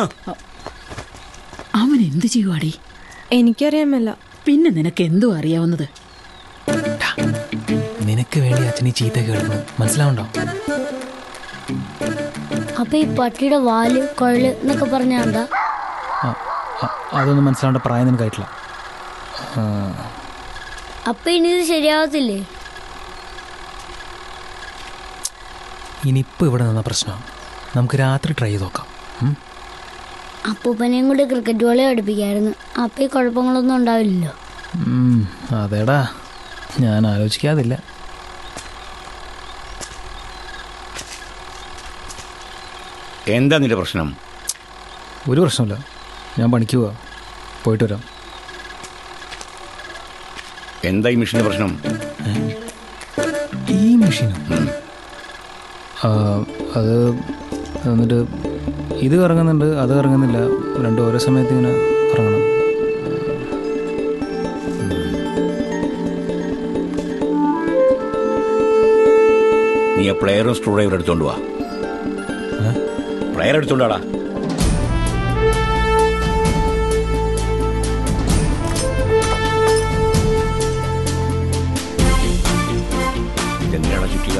അവൻ എന്ത് ചെയ്യുവാടി എനിക്കറിയാമല്ല പിന്നെ നിനക്ക് എന്തോ അറിയാവുന്നത് നിനക്ക് വേണ്ടി അച്ഛൻ ഈ ചീത്ത കേൾക്കുന്നത് മനസ്സിലാവുണ്ടോ അപ്പൊ ഈ പട്ടിയുടെ വാല് കൊഴല് എന്നൊക്കെ പറഞ്ഞാ എന്താ ആ, ആ, അതൊന്നും മനസ്സിലാവേണ്ട പ്രായം നിനക്കായിട്ടില്ല ആ, അപ്പൊ ഇനി ഇത് ശരിയാവത്തില്ലേ ഇനിയിപ്പോൾ ഇവിടെ നിന്ന പ്രശ്നം നമുക്ക് രാത്രി ട്രൈ ചെയ്ത് നോക്കാം ഉം? അപ്പൂപ്പനെയും കൂടി ക്രിക്കറ്റ് കളി പഠിപ്പിക്കായിരുന്നു അപ്പൊ ഈ കുഴപ്പങ്ങളൊന്നും ഉണ്ടാവില്ലല്ലോ ഉം, അതേടാ ഞാൻ ആലോചിക്കാതില്ല എന്താ നിന്റെ പ്രശ്നം ഒരു പ്രശ്നമില്ല ഞാൻ പണിക്ക് പോവാ പോയിട്ട് വരാം എന്താ ഈ മിഷന്റെ പ്രശ്നം ഈ മെഷീനോ ആ, അത് എന്നിട്ട് ഇത് കറങ്ങുന്നുണ്ട് അത് കറങ്ങുന്നില്ല രണ്ടും ഓരോ സമയത്ത് ഇങ്ങനെ കറങ്ങണം നീ ആ പ്ലെയറും സ്ക്രൂ ഡ്രൈവർ എടുത്തോണ്ട് വാ പ്ലെയർ എടുത്തോണ്ടാടാ ഇതെന്തിനാണ് ചുറ്റിക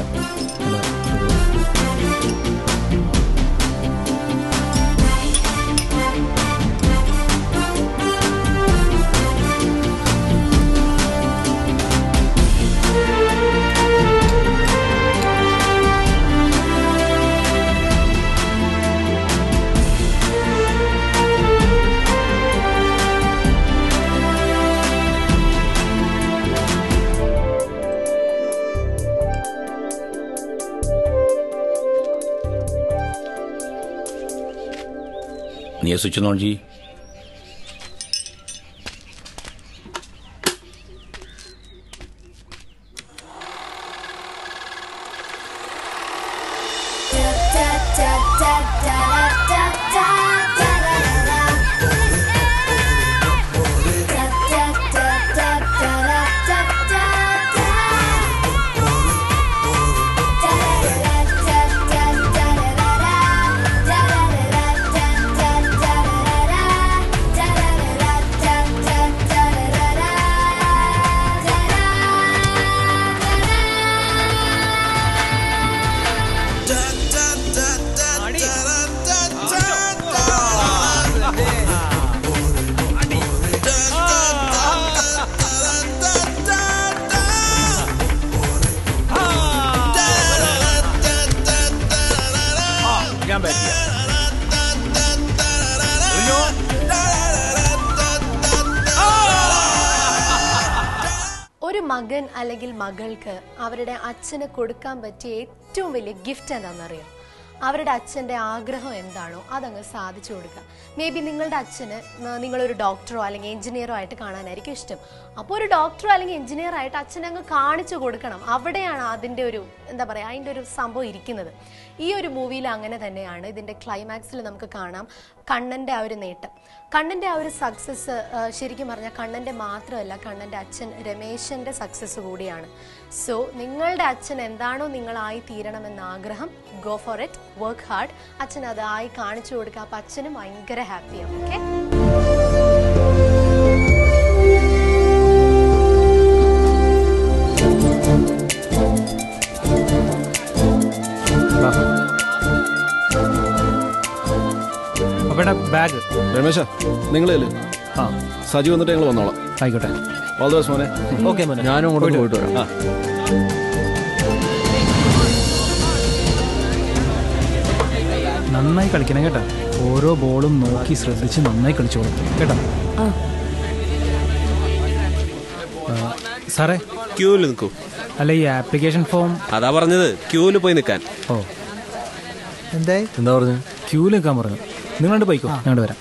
നീ ആ സ്വിച്ച് ഓൺ ചെയ്യ് ഞാൻ ബാറ്റ് ചെയ്യാം ഒരു മകൻ അല്ലെങ്കിൽ മകൾക്ക് അവരുടെ അച്ഛന് കൊടുക്കാൻ പറ്റിയ ഏറ്റവും വലിയ ഗിഫ്റ്റ് എന്താണെന്നറിയാം അവരുടെ അച്ഛൻ്റെ ആഗ്രഹം എന്താണോ അതങ്ങ് സാധിച്ചു കൊടുക്കുക മേ ബി നിങ്ങളുടെ അച്ഛന് ന- നിങ്ങളൊരു ഡോക്ടറോ അല്ലെങ്കിൽ എഞ്ചിനീയറോ ആയിട്ട് കാണാനായിരിക്കും ഇഷ്ടം അപ്പോൾ ഒരു ഡോക്ടറോ അല്ലെങ്കിൽ എഞ്ചിനീയർ ആയിട്ട് അച്ഛനെ അങ്ങ് കാണിച്ചു കൊടുക്കണം അവിടെയാണ് അതിൻ്റെ ഒരു എന്താ പറയുക അതിൻ്റെ ഒരു സംഭവം ഇരിക്കുന്നത് ഈ ഒരു മൂവിയിൽ അങ്ങനെ തന്നെയാണ് ഇതിൻ്റെ ക്ലൈമാക്സിൽ നമുക്ക് കാണാം കണ്ണൻ്റെ ആ ഒരു നേട്ടം കണ്ണൻ്റെ ആ ഒരു സക്സസ് ശരിക്കും പറഞ്ഞാൽ കണ്ണൻ്റെ മാത്രമല്ല കണ്ണൻ്റെ അച്ഛൻ രമേശൻ്റെ സക്സസ് കൂടിയാണ് സോ നിങ്ങളുടെ അച്ഛൻ എന്താണോ നിങ്ങളായി തീരണമെന്ന ആഗ്രഹം go for it work hard അച്ഛൻ അതായി കാണിച്ചു കൊടുക്കുക അപ്പം അച്ഛനും ഭയങ്കര ഹാപ്പിയാണ് ഓക്കെ അവിടെ ബാഗ് രമേശ നിങ്ങൾ ആ സജി വന്നിട്ട് ഞങ്ങൾ വന്നോളാം ആയിക്കോട്ടെ ഓൾ ദിവസം മോനെ ഓക്കെ മോനെ ഞാനും അങ്ങോട്ട് പോയിട്ട് വരാം ആ നന്നായി കളിക്കണം കേട്ടോ ഓരോ ബോളും നോക്കി ശ്രദ്ധിച്ച് നന്നായി കളിച്ചോളും കേട്ടോ ആ, സാറേ ക്യൂവിൽ നിൽക്കൂ അല്ല ഈ ആപ്ലിക്കേഷൻ ഫോം അതാ പറഞ്ഞത് ക്യൂവിൽ പോയി നിൽക്കാൻ ഓ എന്തായി എന്താ പറഞ്ഞു ക്യൂവിൽ നിൽക്കാൻ പറഞ്ഞു നിങ്ങളോട് പോയിക്കോ ഞങ്ങൾ വരാം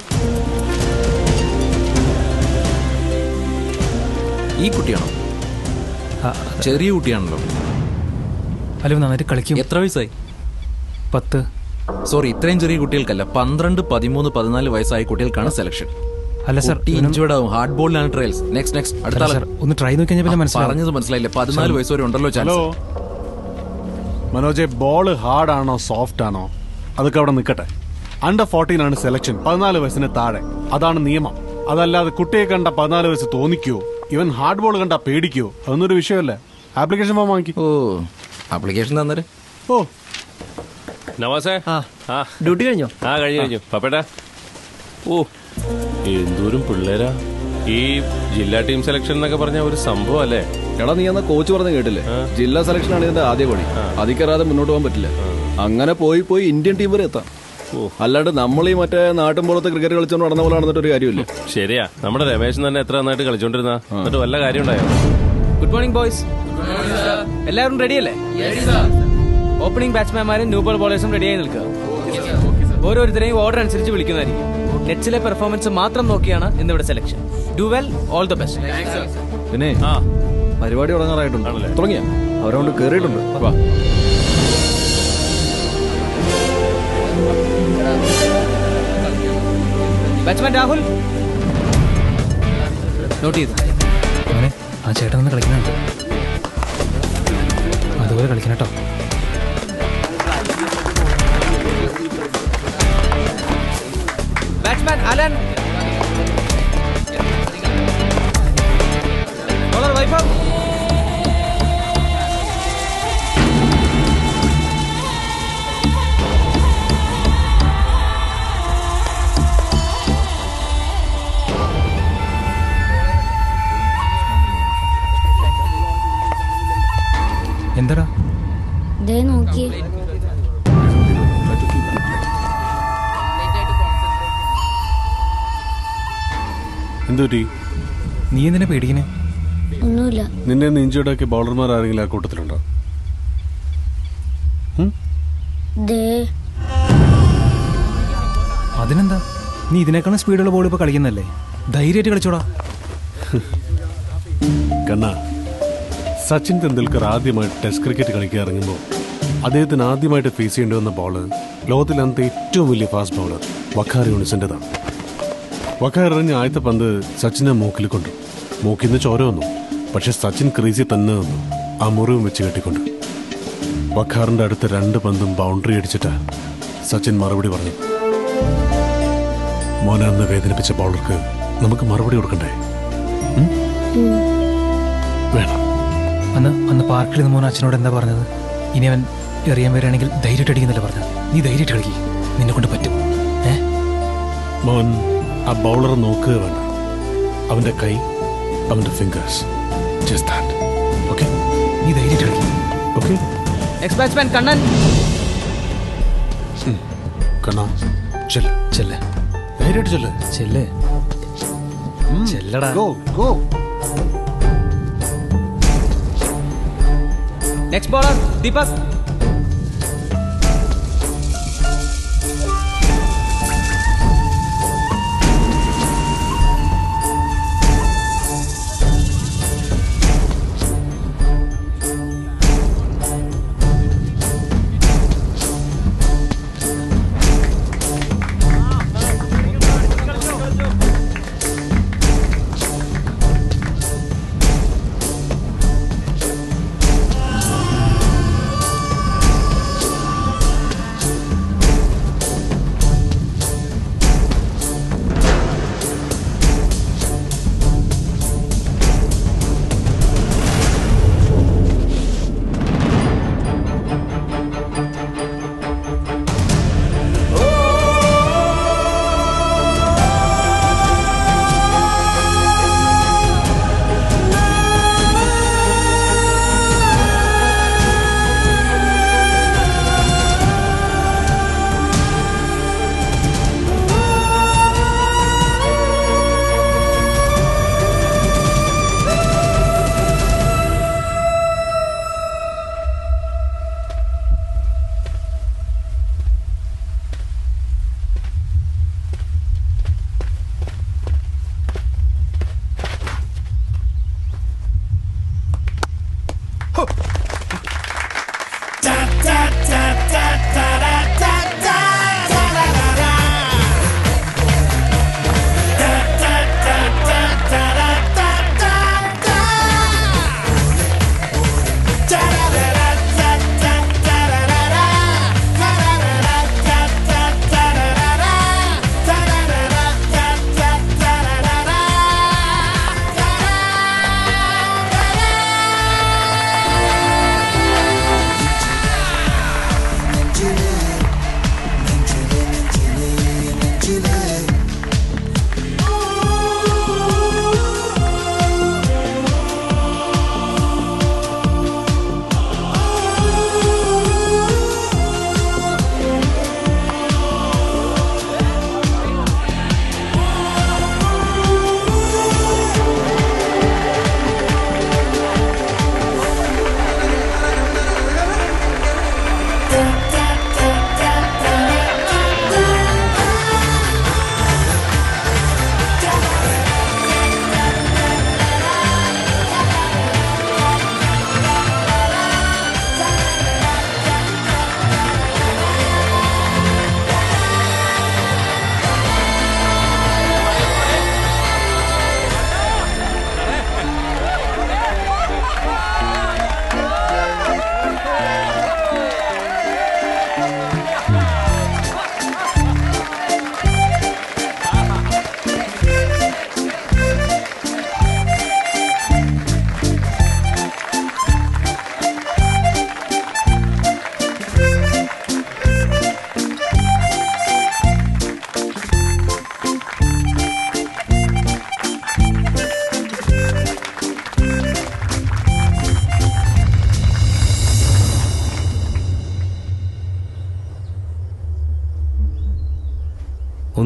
ഈ കുട്ടിയാണോ ചെറിയ കുട്ടിയാണല്ലോ അല്ല നന്നായിട്ട് കളിക്കും എത്ര വയസ്സായി പത്ത് സോറി ഇത്രയും ചെറിയ കുട്ടികൾക്കല്ല പന്ത്രണ്ട് പതിമൂന്ന് പതിനാല് വയസ്സായ കുട്ടികൾക്കാണ് സെലക്ഷൻ അല്ല സർ, കുട്ടി ഇവനും- ഇഞ്ചേർഡ് ആവും ഹാർഡ് ബോളിലാണ് ട്രയൽസ് നെക്സ്റ്റ് നെക്സ്റ്റ് അടുത്ത അല്ല ആള്. സർ, ഒന്ന് try നോക്കി കഴിഞ്ഞാൽ പിന്നെ ആ, മനസ്സിലാവും. പറഞ്ഞത് മനസ്സിലായില്ല പതിനാല് വയസ്സ് വരെ ഉണ്ടല്ലോ ഹലോ ചാൻസ് മനോജെ ബോള് ഹാർഡ് ആണോ സോഫ്റ്റ് ആണോ അതൊക്കെ അവിടെ നിൽക്കട്ടെ അണ്ടർ ഫോർട്ടീൻ ആണ് സെലക്ഷൻ പതിനാല് വയസ്സിന് താഴെ അതാണ് നിയമം അതല്ലാതെ കുട്ടിയെ കണ്ട പതിനാല് വയസ്സ് തോന്നിക്കോ ഇവൻ ഹാർഡ് ബോൾ കണ്ട പേടിക്കോ അതൊന്നും ഒരു വിഷയമല്ല ആപ്ലിക്കേഷൻ ഫോം വാങ്ങിക്കും ഓ ആപ്ലിക്കേഷൻ തന്നേര് ഓ നവാസേ ആ ഡ്യൂട്ടി കഴിഞ്ഞോ ആ കഴിഞ്ഞു കഴിഞ്ഞു പപ്പേട്ടാ ഓ എന്തോരം പിള്ളേരാ ഈ ജില്ലാ ടീം സെലക്ഷൻ എന്നൊക്കെ പറഞ്ഞ ഒരു സംഭവം അല്ലേ എടാ നീ എന്നാ കോച്ച് പറഞ്ഞ കേട്ടില്ലേ ജില്ലാ സെലക്ഷൻ ആണ് ഇതിന്റെ ആദ്യ പടി അതിൽ കയറാതെ മുന്നോട്ട് പോകാൻ പറ്റില്ല അങ്ങനെ പോയി പോയി ഇന്ത്യൻ ടീം വരെ എത്താം അല്ലാണ്ട് നമ്മൾ ഈ മറ്റേ നാട്ടിൻപുറത്ത് ക്രിക്കറ്റ് കളിച്ചോണ്ട് നടന്ന പോലെ നടന്നിട്ട് ഒരു കാര്യമില്ല ശരിയാ നമ്മുടെ രമേശൻ തന്നെ എത്ര നന്നായിട്ട് കളിച്ചോണ്ടിരുന്ന എന്നിട്ട് വല്ല കാര്യം ഉണ്ടായോ ഗുഡ് മോർണിംഗ് ബോയ്സ് എല്ലാവരും റെഡിയല്ലേ ഓപ്പണിംഗ് ബാറ്റ്സ്മാൻമാരും ന്യൂ ബോൾ ബോളേഴ്സും റെഡിയായി നിൽക്കുക ഓരോരുത്തരെയും ഓർഡർ അനുസരിച്ച് വിളിക്കുന്നതായിരിക്കും നെറ്റ്സിലെ പെർഫോമൻസ് മാത്രം നോക്കിയാണ് ഇന്നിവിടെ selection do well all the best പിന്നെ പരിപാടി തുടങ്ങാറായിട്ടുണ്ട് തുടങ്ങിയ അവരോട് കേറിയിട്ടുണ്ട് വാ ബാറ്റ്സ്മാൻ രാഹുൽ നോട്ട് ചെയ്തു മോനെ ആ ചേട്ടൻ ഒന്ന് കളിക്കുന്നുണ്ട് അതുപോലെ കളിക്കണം കേട്ടോ ബാറ്റ്സ്മാൻ അലൻ ബോളർ വൈഭവ് എന്താടാ ദേ നോക്കി എന്തുപറ്റി നീ എന്തിനാ പേടിക്കണേ ഒന്നുമില്ല നിന്നെ നെഞ്ചിടാക്കിയ ബൗളർമാർ ആരെങ്കിലും ആ കൂട്ടത്തിലുണ്ടോ ദേ അതിനെന്താ നീ ഇതിനേക്കാളും സ്പീഡുള്ള ബോൾ ഇപ്പൊ കളിക്കുന്നല്ലേ ധൈര്യമായിട്ട് കളിച്ചോടാ കണ്ണ സച്ചിൻ തെണ്ടുൽക്കർ ആദ്യമായിട്ട് ടെസ്റ്റ് ക്രിക്കറ്റ് കളിക്കാൻ ഇറങ്ങുമ്പോൾ അദ്ദേഹത്തിന് ആദ്യമായിട്ട് ഫേസ് ചെയ്യേണ്ടി വന്ന ബോള് ലോകത്തിലെ അന്നത്തെ ഏറ്റവും വലിയ ഫാസ്റ്റ് ബൗളർ വഖാർ യൂണിസിൻ്റെതാണ് വഖാർ എറിഞ്ഞ ആദ്യത്തെ പന്ത് സച്ചിനെ മൂക്കിൽ കൊണ്ടു മൂക്കിൽ നിന്ന് ചോര വന്നു പക്ഷെ സച്ചിൻ ക്രീസിൽ തന്നെ നിന്നു ആ മുറിവും വെച്ച് കെട്ടിക്കൊണ്ട് വഖാറിന്റെ അടുത്ത് രണ്ട് പന്തും ബൗണ്ടറി അടിച്ചിട്ട് സച്ചിൻ മറുപടി പറഞ്ഞു മോനെ അന്ന് വേദനിപ്പിച്ച ബൗളർക്ക് നമുക്ക് മറുപടി കൊടുക്കണ്ടേ വേണം അന്ന് അന്ന് പാർക്കിൽ നിന്ന് മോൻ അച്ഛനോട് എന്താ പറഞ്ഞത് ഇനി അവൻ എറിയാൻ വരികയാണെങ്കിൽ ധൈര്യമായിട്ട് അടിക്കുന്നില്ല പറഞ്ഞത് നീ ധൈര്യമായിട്ട് കളിക്കി നിന്നെ കൊണ്ട് പറ്റും ഏ മോൻ ആ ബൗളറെ നോക്കുക വേണ്ട അവന്റെ കൈ അവന്റെ ഫിംഗേഴ്സ് ജസ്റ്റ് ദാറ്റ് ഓക്കെ നീ ധൈര്യമായിട്ട് കളിക്കി ഓക്കെ നെക്സ്റ്റ് ബാറ്റ്സ്മാൻ കണ്ണൻ കണ്ണാ ചെല്ല് ചെല്ല് ധൈര്യമായിട്ട് ചെല്ല് ചെല്ല് ചെല്ലടാ go go next bowler Deepak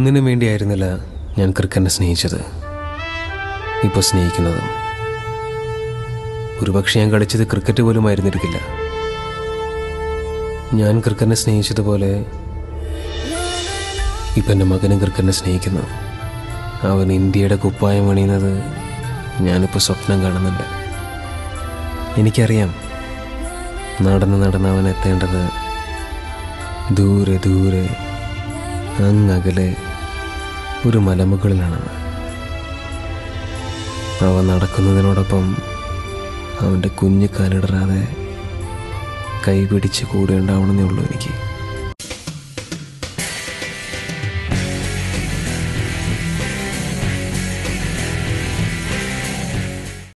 ഒന്നിനു വേണ്ടിയായിരുന്നില്ല ഞാൻ ക്രിക്കറ്റിനെ സ്നേഹിച്ചത് ഇപ്പോൾ സ്നേഹിക്കുന്നതും ഒരുപക്ഷെ ഞാൻ കളിച്ചത് ക്രിക്കറ്റ് പോലും ആയിരുന്നിരിക്കില്ല ഞാൻ ക്രിക്കറ്റിനെ സ്നേഹിച്ചതുപോലെ ഇപ്പം എൻ്റെ മകനും ക്രിക്കറ്റിനെ സ്നേഹിക്കുന്നു അവൻ ഇന്ത്യയുടെ കുപ്പായം അണിയുന്നത് ഞാനിപ്പോൾ സ്വപ്നം കാണുന്നുണ്ട് എനിക്കറിയാം നടന്ന് നടന്ന് അവൻ എത്തേണ്ടത് ദൂരെ ദൂരെ അങ്ങകലെ ഒരു മലമുകളിലാണെന്ന് അവൻ നടക്കുന്നതിനോടൊപ്പം അവൻ്റെ കുഞ്ഞു കാലിടറാതെ കൈപിടിച്ച് കൂടെ ഉണ്ടാവണമെന്നേ ഉള്ളൂ എനിക്ക്